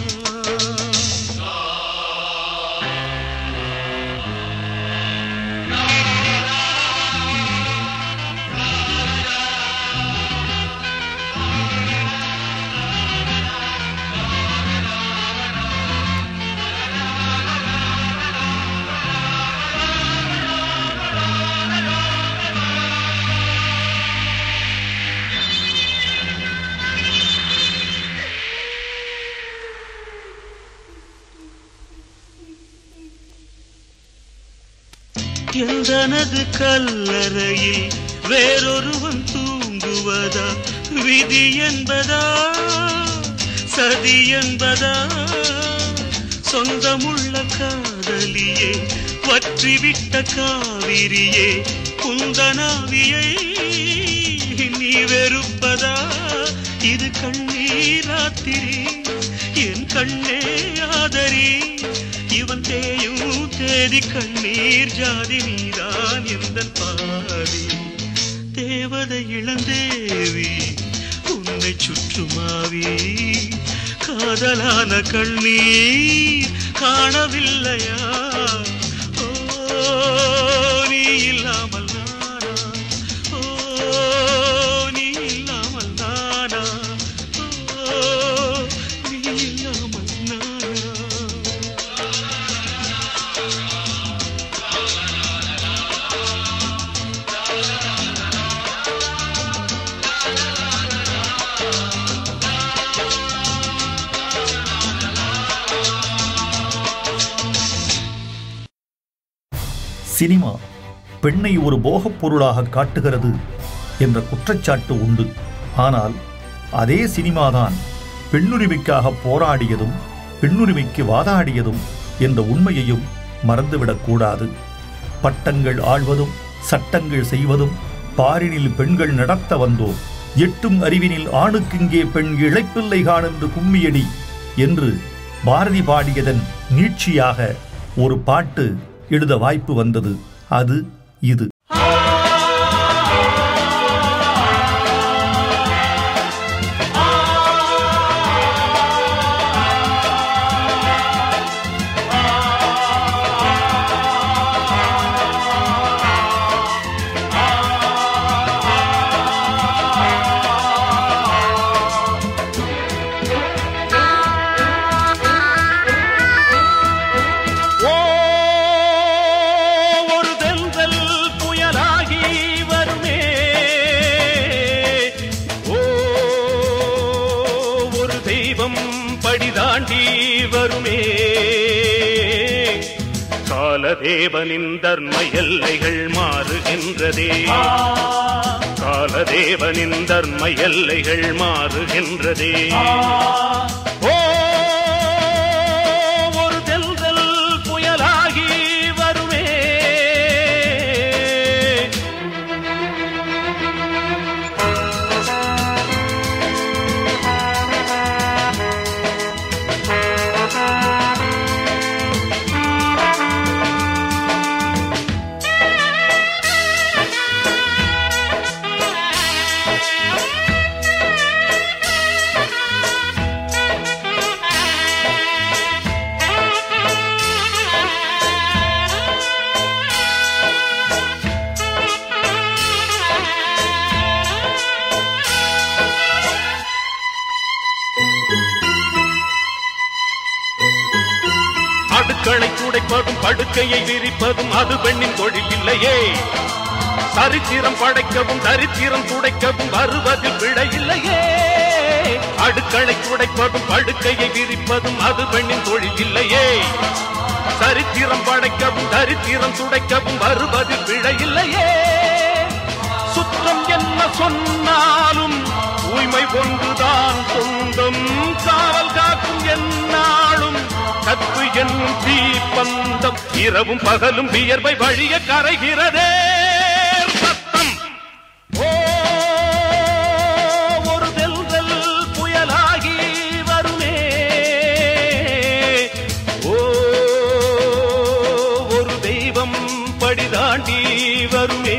எந்தனது கல்லறையில் வேறொருவன் தூங்குவதா விதி என்பதா சதி என்பதா சொந்தமுள்ள காதலியே வற்றிவிட்ட காவிரியே குந்தனாவியை நீ வெறுப்பதா இது கண்ணீராத்திரி என் கண்ணே ஆதரி இவன் தேயும் தேதி கண்ணீர் ஜாதி நீதான் எந்த பாதி தேவதை இளந்தேவி உன்னை சுற்றுமாவி காதலான கண்ணீர் காணவில்லையா ஓ நீ இல்லாமல் நானா ஓ நீ இல்லாமல் நானா ஓ நீ இல்லாமல் நானா சினிமா பெண்ணை ஒரு போகப் பொருளாக காட்டுகிறது என்ற குற்றச்சாட்டு உண்டு ஆனால் அதே சினிமாதான் பெண்ணுரிமைக்காக போராடியதும் பெண்ணுரிமைக்கு வாதாடியதும் என்ற உண்மையையும் மறந்துவிடக்கூடாது பட்டங்கள் ஆழ்வதும் சட்டங்கள் செய்வதும் பாரினில் பெண்கள் நடத்த வந்தோம் எட்டும் அறிவினில் ஆணுக்கிங்கே பெண் இழைப்பில்லை காணென்று கும்மியடி என்று பாரதி பாடியதன் நீட்சியாக ஒரு பாட்டு எழுத வாய்ப்பு வந்தது அது இது ஓ ஒரு தென்றல் புயலாகி வருமே ஓ ஒரு தெய்வம் படிதாண்டி வருமே காலதேவனின் தர்ம எல்லைகள் மாறுகின்றதே காலதேவனின் தர்ம எல்லைகள் மாறுகின்றதே ஓ ஒரு தென்றல் புயலாகி வருமே அடுக்களை துடைப்பதும் படுக்கையை விரிப்பதும் அது பெண்ணின் தொழில் இல்லையே சரித்திரம் படைக்கவும் தரித்திரம் துடைக்கவும் வருவதில் விடை இல்லையே அடுக்களை துடைப்பதும் படுக்கையை விரிப்பதும் அது பெண்ணின் தொழில் இல்லையே சரித்திரம் படைக்கவும் தரித்திரம் துடைக்கவும் வருவதில் விடை இல்லையே சுற்றம் என்ன சொன்னாலும் உய்மை ஒன்றுதான் சொந்தம் காவல் காக்கும் என்னாலும் கத்து என்னும் தீப்பந்தம் இரவும் பகலும் வியர்வை வழிய கரைகிறதே சத்தம் ஓ ஒரு தென்றல் புயலாகி வருமே ஓ ஒரு தெய்வம் படிதாண்டி வருமே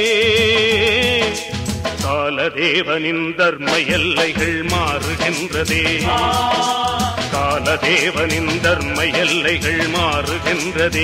காலதேவனின் தர்ம எல்லைகள் மாறுகின்றதே காலதேவனின் தர்ம எல்லைகள் மாறுகின்றதே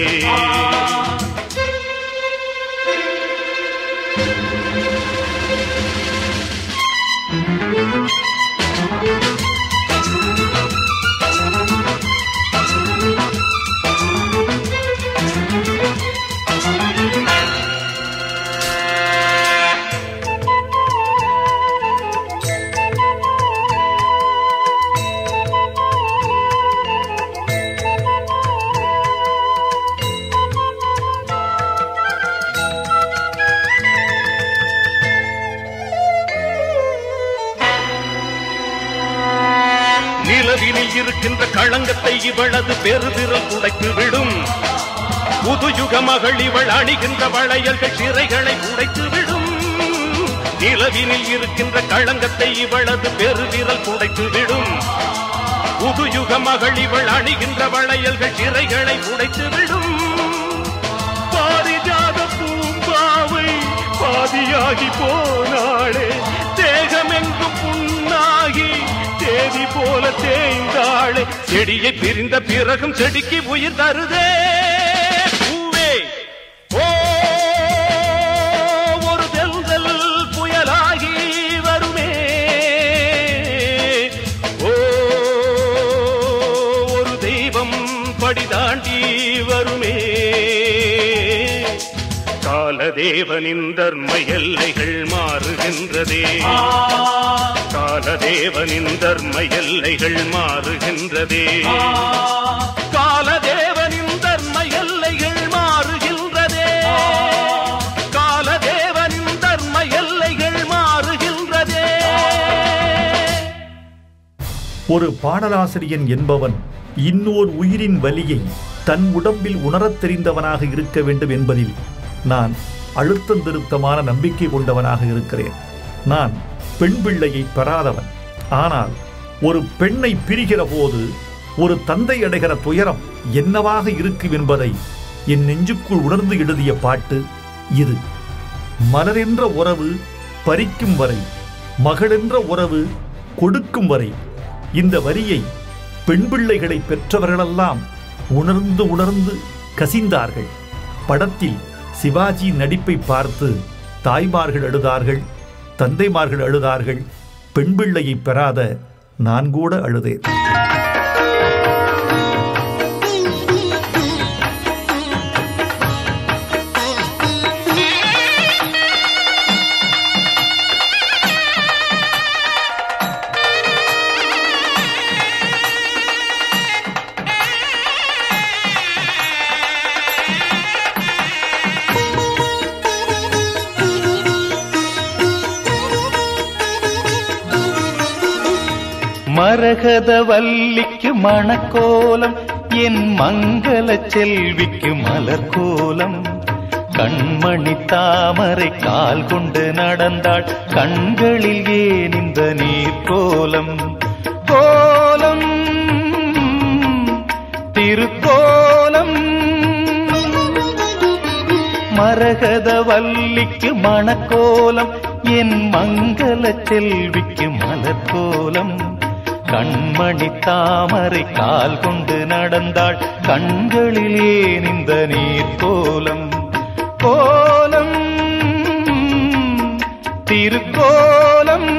நிலவினில் இருக்கின்ற களங்கத்தை இவளது பெருதிரல் துடைத்து விடும் புதுயுக மகள் இவள் அணிகின்ற வளையல்கள் சிறைகளை உடைத்து விடும் நிலவினில் இருக்கின்ற களங்கத்தை இவளது பெருவிரல் துடைத்து விடும் புதுயுக மகள் இவள் அணிகின்ற வளையல்கள் சிறைகளை உடைத்து விடும் பாரிஜாத பூம்பாவை பாதியாகி போனாளே தேகமெங்கும் புண்ணாகி தேதி போல தேய்ந்தாளே செடியை பிரிந்த பிறகும் செடிக்கு உயிர் தருதே பூவே ஓ ஒரு தென்றல் புயலாகி வருமே ஓ ஒரு தெய்வம் படிதாண்டி வருமே காலதேவனின் தர்ம எல்லைகள் மாறுகின்றதே காலதேவனின் தர்ம எல்லைகள் மாறுகின்றதே காலதேவனின் தர்ம எல்லைகள் மாறுகின்றதே ஒரு பாடலாசிரியன் என்பவன் இன்னோர் உயிரின் வலியை தன் உடம்பில் உணரத் தெரிந்தவனாக இருக்க வேண்டும் என்பதில் நான் அழுத்தம் திருத்தமான நம்பிக்கை கொண்டவனாக இருக்கிறேன் நான் பெண் பிள்ளையை பெறாதவன் ஆனால் ஒரு பெண்ணை பிரிகிற போது ஒரு தந்தை அடைகிற துயரம் என்னவாக இருக்கும் என்பதை என் நெஞ்சுக்குள் உணர்ந்து எழுதிய பாட்டு இது மலரென்ற உறவு பறிக்கும் வரை மகளென்ற உறவு கொடுக்கும் வரை இந்த வரியை பெண் பிள்ளைகளை பெற்றவர்களெல்லாம் உணர்ந்து உணர்ந்து கசிந்தார்கள் படத்தில் சிவாஜி நடிப்பை பார்த்து தாய்மார்கள் அழுதார்கள் தந்தைமார்கள் அழுதார்கள் பெண் பிள்ளையை பெறாத நான் கூட அழுதேன் மரகத வல்லிக்கு மணக்கோலம் என் மங்கள செல்விக்கு மலர்கோலம் கண்மணி தாமரை கால் கொண்டு நடந்தாள் கண்களில் ஏன் இந்த நீர் கோலம் கோலம் திருக்கோலம் மரகத வல்லிக்கு மணக்கோலம் என் மங்கள செல்விக்கு மலர்கோலம் கண்மணி தாமரை கால் கொண்டு நடந்தாள் கண்களில் ஏன் இந்த நீர் கோலம் கோலம் திருக்கோலம்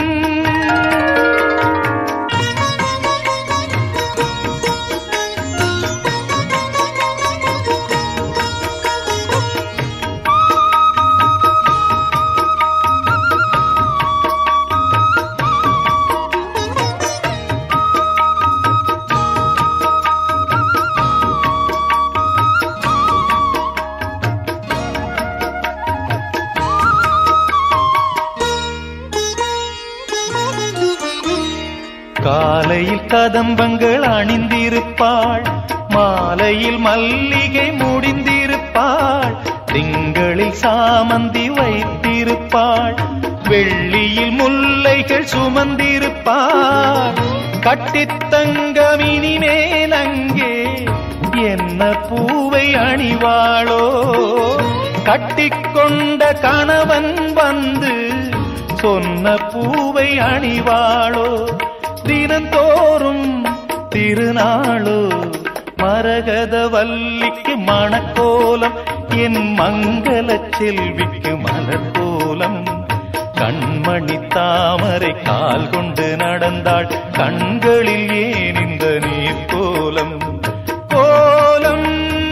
காலையில் கதம்பங்கள் அணிந்திருப்பாள் மாலையில் மல்லிகை முடிந்திருப்பாள் திங்களில் சாமந்தி வைத்திருப்பாள் வெள்ளியில் முல்லைகள் சுமந்திருப்பாள் கட்டித்தங்கமினி மேலங்கே என்ன பூவை அணிவாளோ கட்டிக்கொண்ட கணவன் வந்து சொன்ன பூவை அணிவாளோ தினந்தோறும் திருநாளோ மரகத வல்லிக்கு மணக்கோலம் என் மங்கள செல்விக்கு மலர்கோலம் கண்மணி தாமரை கால் கொண்டு நடந்தாள் கண்களில் ஏன் இந்த நீர் கோலம் கோலம்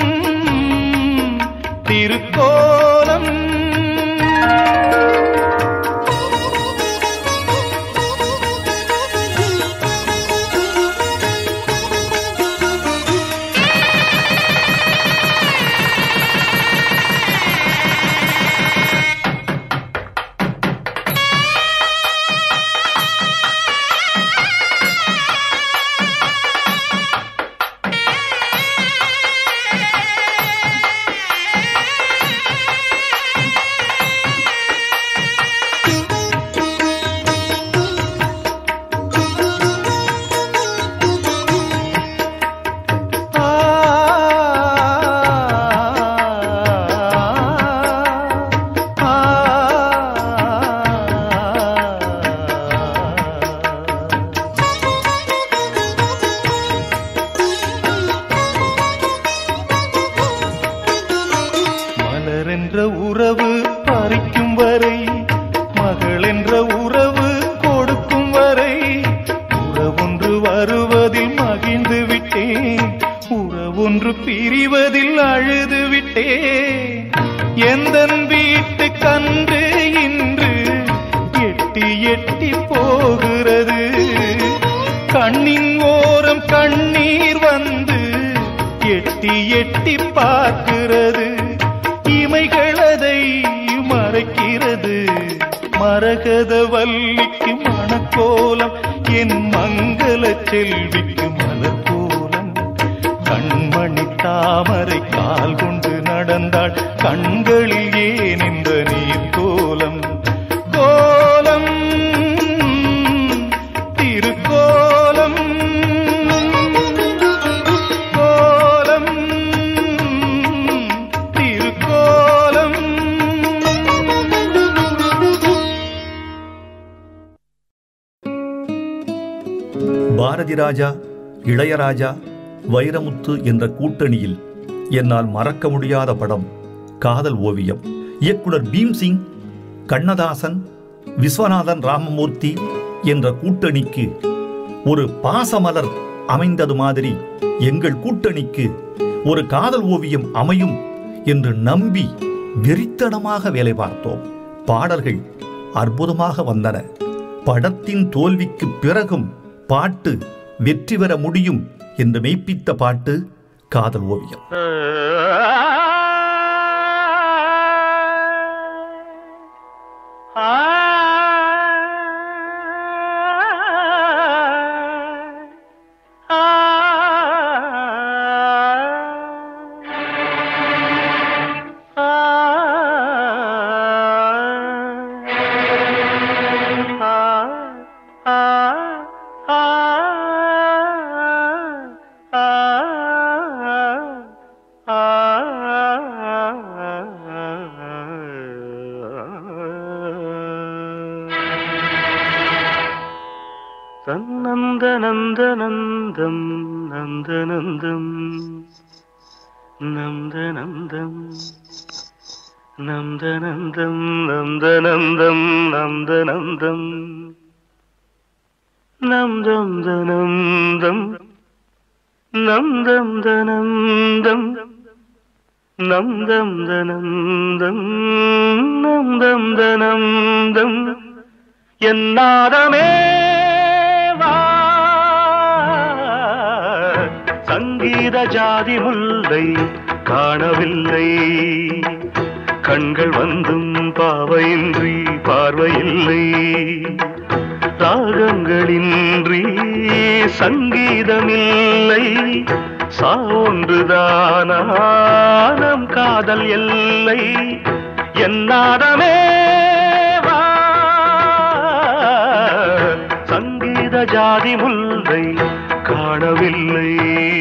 திருக்கோலம் மலர் என்ற உறவு பறிக்கும் வரை மகள் என்ற உறவு கொடுக்கும் வரை உறவொன்று வருவதில் மகிழ்ந்து விட்டேன் உறவொன்று பிரிவதில் அழுது விட்டேன் எந்த வீட்டு கன்று இன்று எட்டி எட்டி போகிறது கண்ணின் ஓரம் கண்ணீர் வந்து எட்டி எட்டி பார்க்கிறது இமைகள் அதை மறைக்கிறது மரகத வல்லிக்கு மணக்கோலம் என் மங்கள செல்விக்கு மலர் கோலம் கண்மணி தாமரை கால் கொண்டு நடந்தாள் கண்களில் ஏன் இந்த நீர் கோலம் கோலம் திருக்கோலம் கோலம் திருக்கோலம் பாரதி ராஜா இளையராஜா வைரமுத்து என்ற கூட்டணியில் என்னால் மறக்க முடியாத படம் காதல் ஓவியம் இயக்குனர் பீம்சிங் கண்ணதாசன் விஸ்வநாதன் ராமமூர்த்தி என்ற கூட்டணிக்கு ஒரு பாசமலர் அமைந்தது மாதிரி எங்கள் கூட்டணிக்கு ஒரு காதல் ஓவியம் அமையும் என்று நம்பி வெறித்தனமாக வேலை பார்த்தோம் பாடல்கள் அற்புதமாக வந்தன படத்தின் தோல்விக்கு பிறகும் பாட்டு வெற்றி பெற முடியும் என்று மெய்ப்பித்த பாட்டு காதல் ஓவியம் தன்னந்த நந்த நந்தம் நந்த நந்தம் நந்த நந்தம் நந்த நந்தம் நந்த நந்தம் நந்த நந்தம் நந்தம் தனந்தம் நந்தம் தனந்தம் நந்தம் தனந்தம் நந்தம் தனந்தம் என்னாதமே வா சங்கீத ஜாதி முல்லை காணவில்லை கண்கள் வந்தும் பாவையின்றி பார்வையில்லை ராகங்களின்றி சங்கீதமில்லை சான்றுதானம் காதல் எல்லை என்னாதமே வா சங்கீத ஜாதி முல்லை காணவில்லை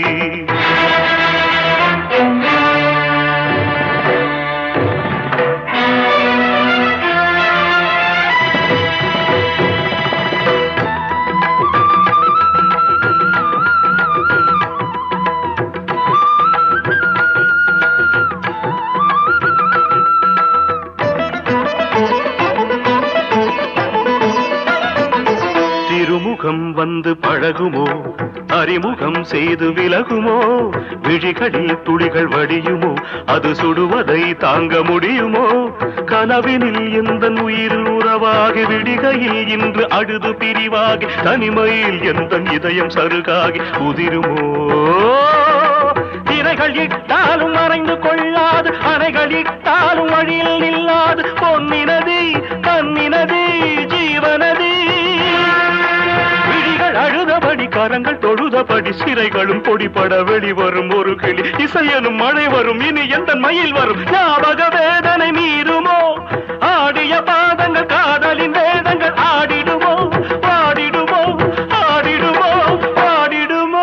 திருமுகம் வந்து பழகுமோ அறிமுகம் செய்து விலகுமோ விழிகளில் துளிகள் வடியுமோ அது சுடுவதை தாங்க முடியுமோ கனவினில் எந்த உயிர் உறவாகி விடிகையில் இன்று அழுது பிரிவாகி தனிமையில் எந்த இதயம் சருகாகி உதிருமோ திரைகள் இட்டாலும் மறைந்து கொள்ளாது அணைகள் இட்டாலும் வழியில் நில்லாது பொன்னினதி கண்ணினதி ஜீவனதி விழிகள் அழுதபடி கரங்கள் தொழுதபடி சிறைகளும் பொடிபட வெளிவரும் ஒரு கிளி இசையனும் மழை வரும் இனி எந்த மயில் வரும் ஞாபக வேதனை மீறுமோ ஆடிய பாதங்கள் காதலின் வேதங்கள் ஆடிடுமோ பாடிடுமோ ஆடிடுமோ பாடிடுமோ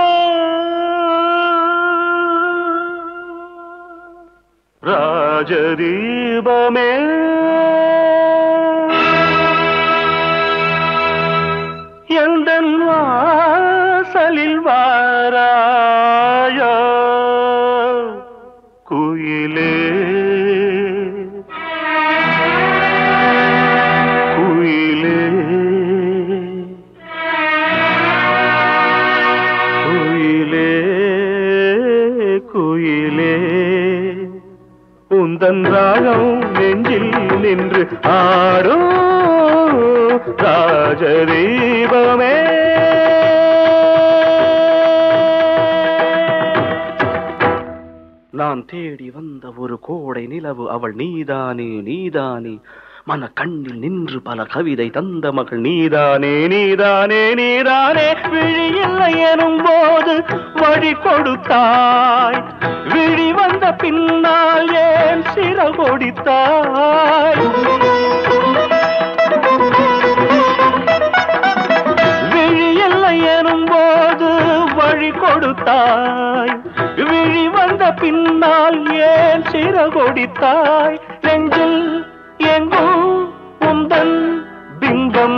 ராஜதீபமே எந்தன் வாசலில் வாராயோ குயிலே குயிலே குயிலே குயிலே உந்தன் ராகம் நெஞ்சில் நின்று ஆடோ ராஜதீபமே நான் தேடி வந்த ஒரு கோடை நிலவு அவள் நீதானே நீதானே மன கண்ணில் நின்று பல கவிதை தந்த மகள் நீதானே நீதானே நீதானே விழி இல்லை எனும் போது வழி கொடுத்தாய் விழி வந்த பின்னால் ஏன் சிறகொடித்தாய் விழி இல்லை எனும் போது வழி கொடுத்தாய் விழி வந்த பின்னால் ஏன் சிறகொடித்தாய் நெஞ்சில் எங்கும் உந்தன் பிம்பம்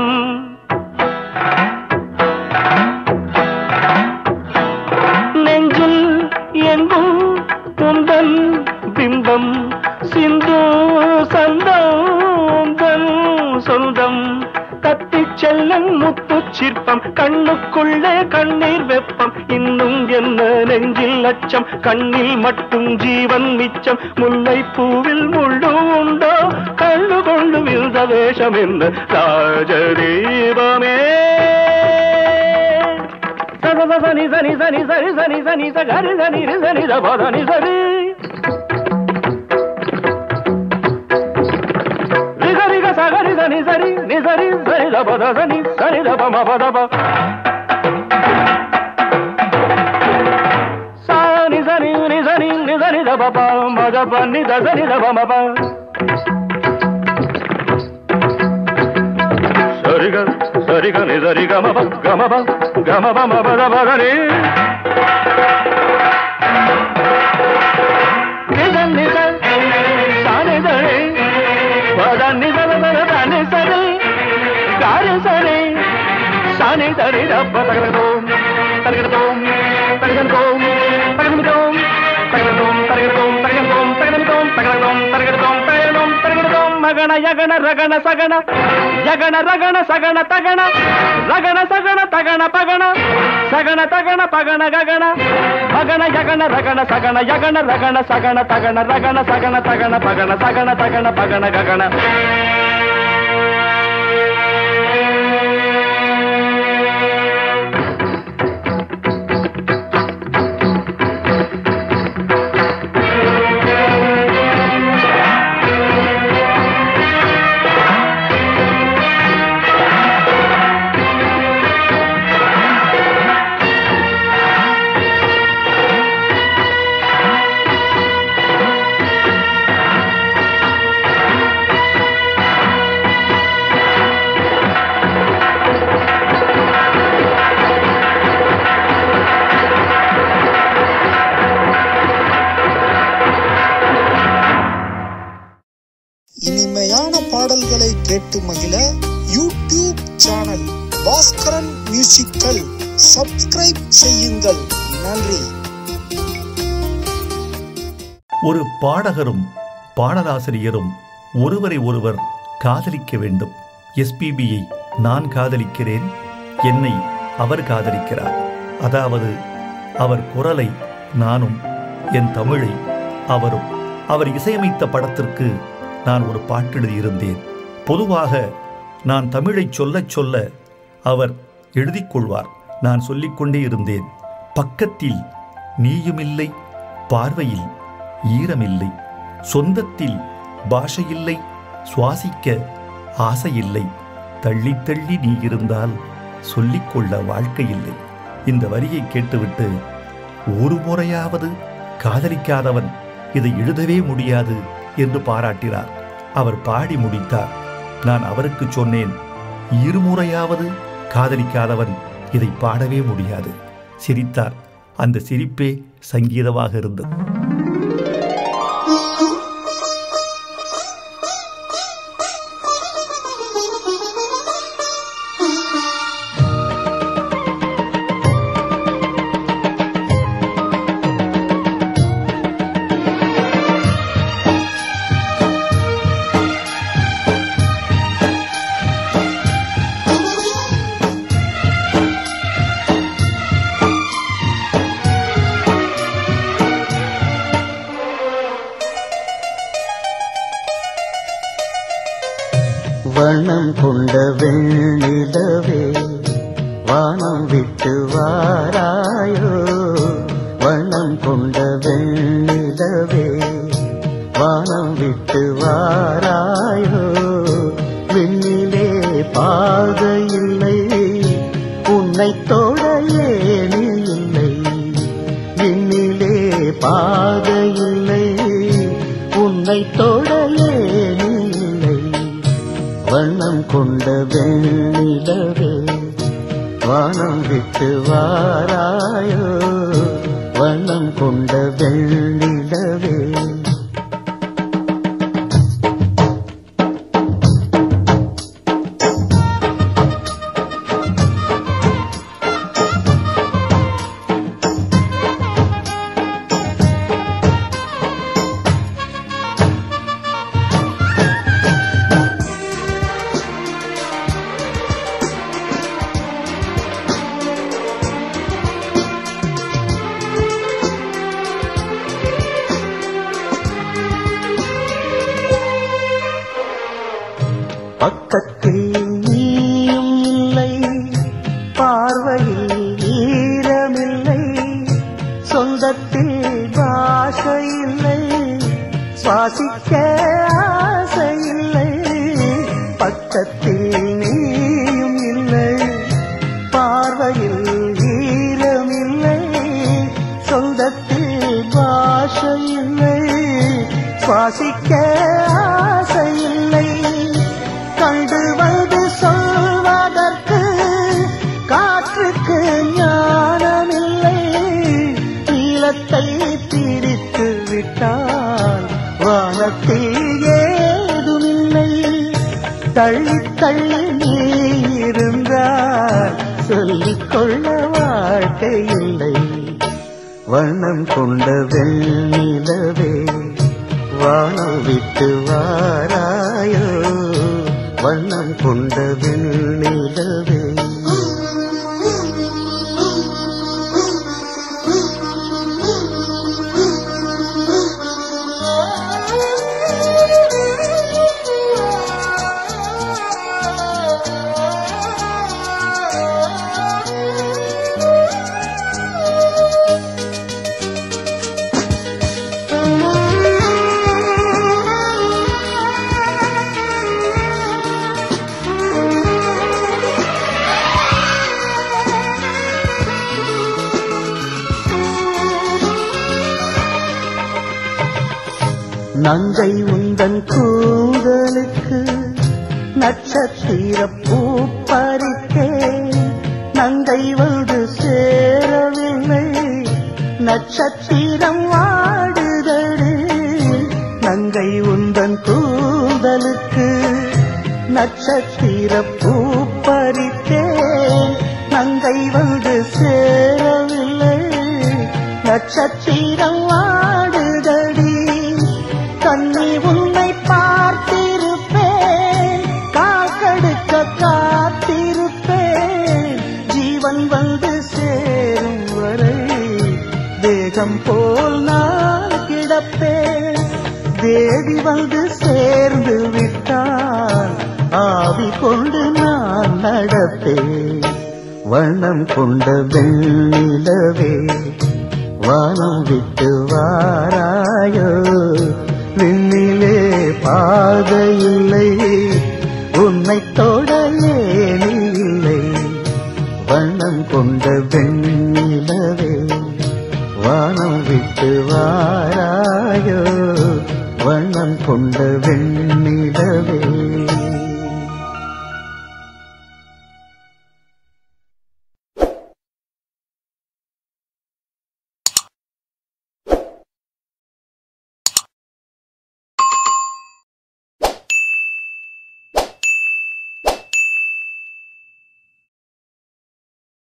நெஞ்சில் எங்கும் உந்தன் பிம்பம் சிந்து சந்தோந்தன் சொந்தம் கத்திச் செல்லும் முத்து சிற்பம் கண்ணுக்குள்ளே கண்ணீர் வெப்பம் இன்னும் என்ன நெஞ்சில் அச்சம் கண்ணில் மட்டும் ஜீவன் மிச்சம் முல்லை பூவில் முள்ளு உண்டோ கண்ணு கொண்டு விழுந்த வேஷம் என்ன ராஜதீபமே சனி சனி சனி சரி சனி சனி சரி சனி சனி சனி சரி ரிக சகரி சனி சரி நி சரி சரி பத சனி சரி பம பத ப சானி சனி நி சனி நி சரி த ப மத ப நி த சரி த பம ப சரிக சரிக நி சரி கம ப கம ப கம ப ம பத பத நி நிதன் நிதன் சானி தனி பதனி தனதன தனி சரி காரி சரி சானி தனி தப்ப தகரதோம் தகரதோம் தகரதோம் தகரதோம் தகரதோம் தகரதோம் தகரதோம் தகரதோம் தகரதோம் தகரதோம் தகரதோம் தகரதோம் மகன யகன ரகன சகன யகன ரகன சகன தகன ரகன சகன தகன பகன சகன தகன பகன ககன மகன யகன ரகன சகன யகன ரகன சகன தகன ரகன சகன தகன பகன சகன தகன பகன ககன இனிமையான பாடல்களை கேட்டு மகிழ YouTube channel Bhaskaran musical subscribe செய்யுங்கள் நன்றி ஒரு பாடகரும் பாடலாசிரியரும் ஒருவரை ஒருவர் காதலிக்க வேண்டும் எஸ்பிபியை நான் காதலிக்கிறேன் என்னை அவர் காதலிக்கிறார் அதாவது அவர் குரலை நானும் என் தமிழை அவரும் அவர் இசையமைத்த படத்திற்கு நான் ஒரு பாட்டு எழுதியிருந்தேன் பொதுவாக நான் தமிழை சொல்லச் சொல்ல அவர் எழுதிக் கொள்வார் நான் சொல்லிக்கொண்டே இருந்தேன் பக்கத்தில் நீயுமில்லை பார்வையில் ஈரமில்லை சொந்தத்தில் பாஷையில்லை சுவாசிக்க ஆசையில்லை தள்ளி தள்ளி நீ இருந்தால் சொல்லிக்கொள்ள வாழ்க்கையில்லை இந்த வரியை கேட்டுவிட்டு ஒரு முறையாவது காதலிக்காதவன் இதை எழுதவே முடியாது என்று பாராட்டினார் அவர் பாடி முடித்தார் நான் அவருக்கு சொன்னேன் இருமுறையாவது காதலிக்காதவன் இதை பாடவே முடியாது சிரித்தார் அந்த சிரிப்பே சங்கீதமாக இருந்தது வண்ணம் கொண்ட வெண்ணிலவே வானம் விட்டு வாராயோ வண்ணம் கொண்ட வெண்ணிலவே வானம் விட்டு வாராயோ பாதை இல்லை உன்னை தொட ஏணி இல்லை விண்ணிலே பாதை இல்லை உன்னை தொட ஏணி இல்லை வண்ணம் கொண்ட வெண்ணிலவே வானம் விட்டு வாராயோ வண்ணம் கொண்ட வெண்ணிலவே பக்கத்தில் நீயும் இல்லை பார்வையில் ஈரமில்லை சொந்தத்தில் பாஷை இல்லை சுவாசிக்க ஆசை இல்லை பக்கத்தில் நீயும் இல்லை பார்வையில் ஈரமில்லை சொந்தத்தில் பாஷை இல்லை சுவாசிக்க ஆசை இல்லை கண்டு வந்து சொல்வதற்கு காற்றுக்கு ஞானமில்லை நீளத்தை பிரித்து விட்டால் வானத்தில் ஏதுமில்லை தள்ளி தள்ளி நீ இருந்தால் சொல்லிக் கொள்ள வாழ்க்கை இல்லை வண்ணம் கொண்ட வெண்ணிலவே வானம் விட்டு வாராயோ வண்ணம் கொண்ட வெண்ணிலவே நங்கை உந்தன் கூந்தலுக்கு நட்சத்திர பூ பறிக்கே நங்கை வந்து சேரவில்லை நட்சத்திரம் வாடுதடு நங்கை உந்தன் கூந்தலுக்கு நட்சத்திர பூ பறித்தே நங்கை வந்து சேரவில்லை நட்சத்திரம் வாடுதடி கண்ணி உன்னை பார்த்திருப்பேன் காக்கடுக்க காத்திருப்பேன் ஜீவன் வந்து சேரும் வரை தேகம் போல் நான் கிடப்பேன் தேவி வந்து சேர்ந்து விட்டால் ஆவி கொண்டு நான் நடப்பேன் வண்ணம் கொண்ட வெண்ணிலவே வானம் விட்டு வாராயோ விண்ணிலே பாதை இல்லை உன்னை தொட ஏணி இல்லை வண்ணம் கொண்ட வெண்ணிலவே வானம் விட்டு வாராயோ வண்ணம் கொண்ட வெண்ணிலவே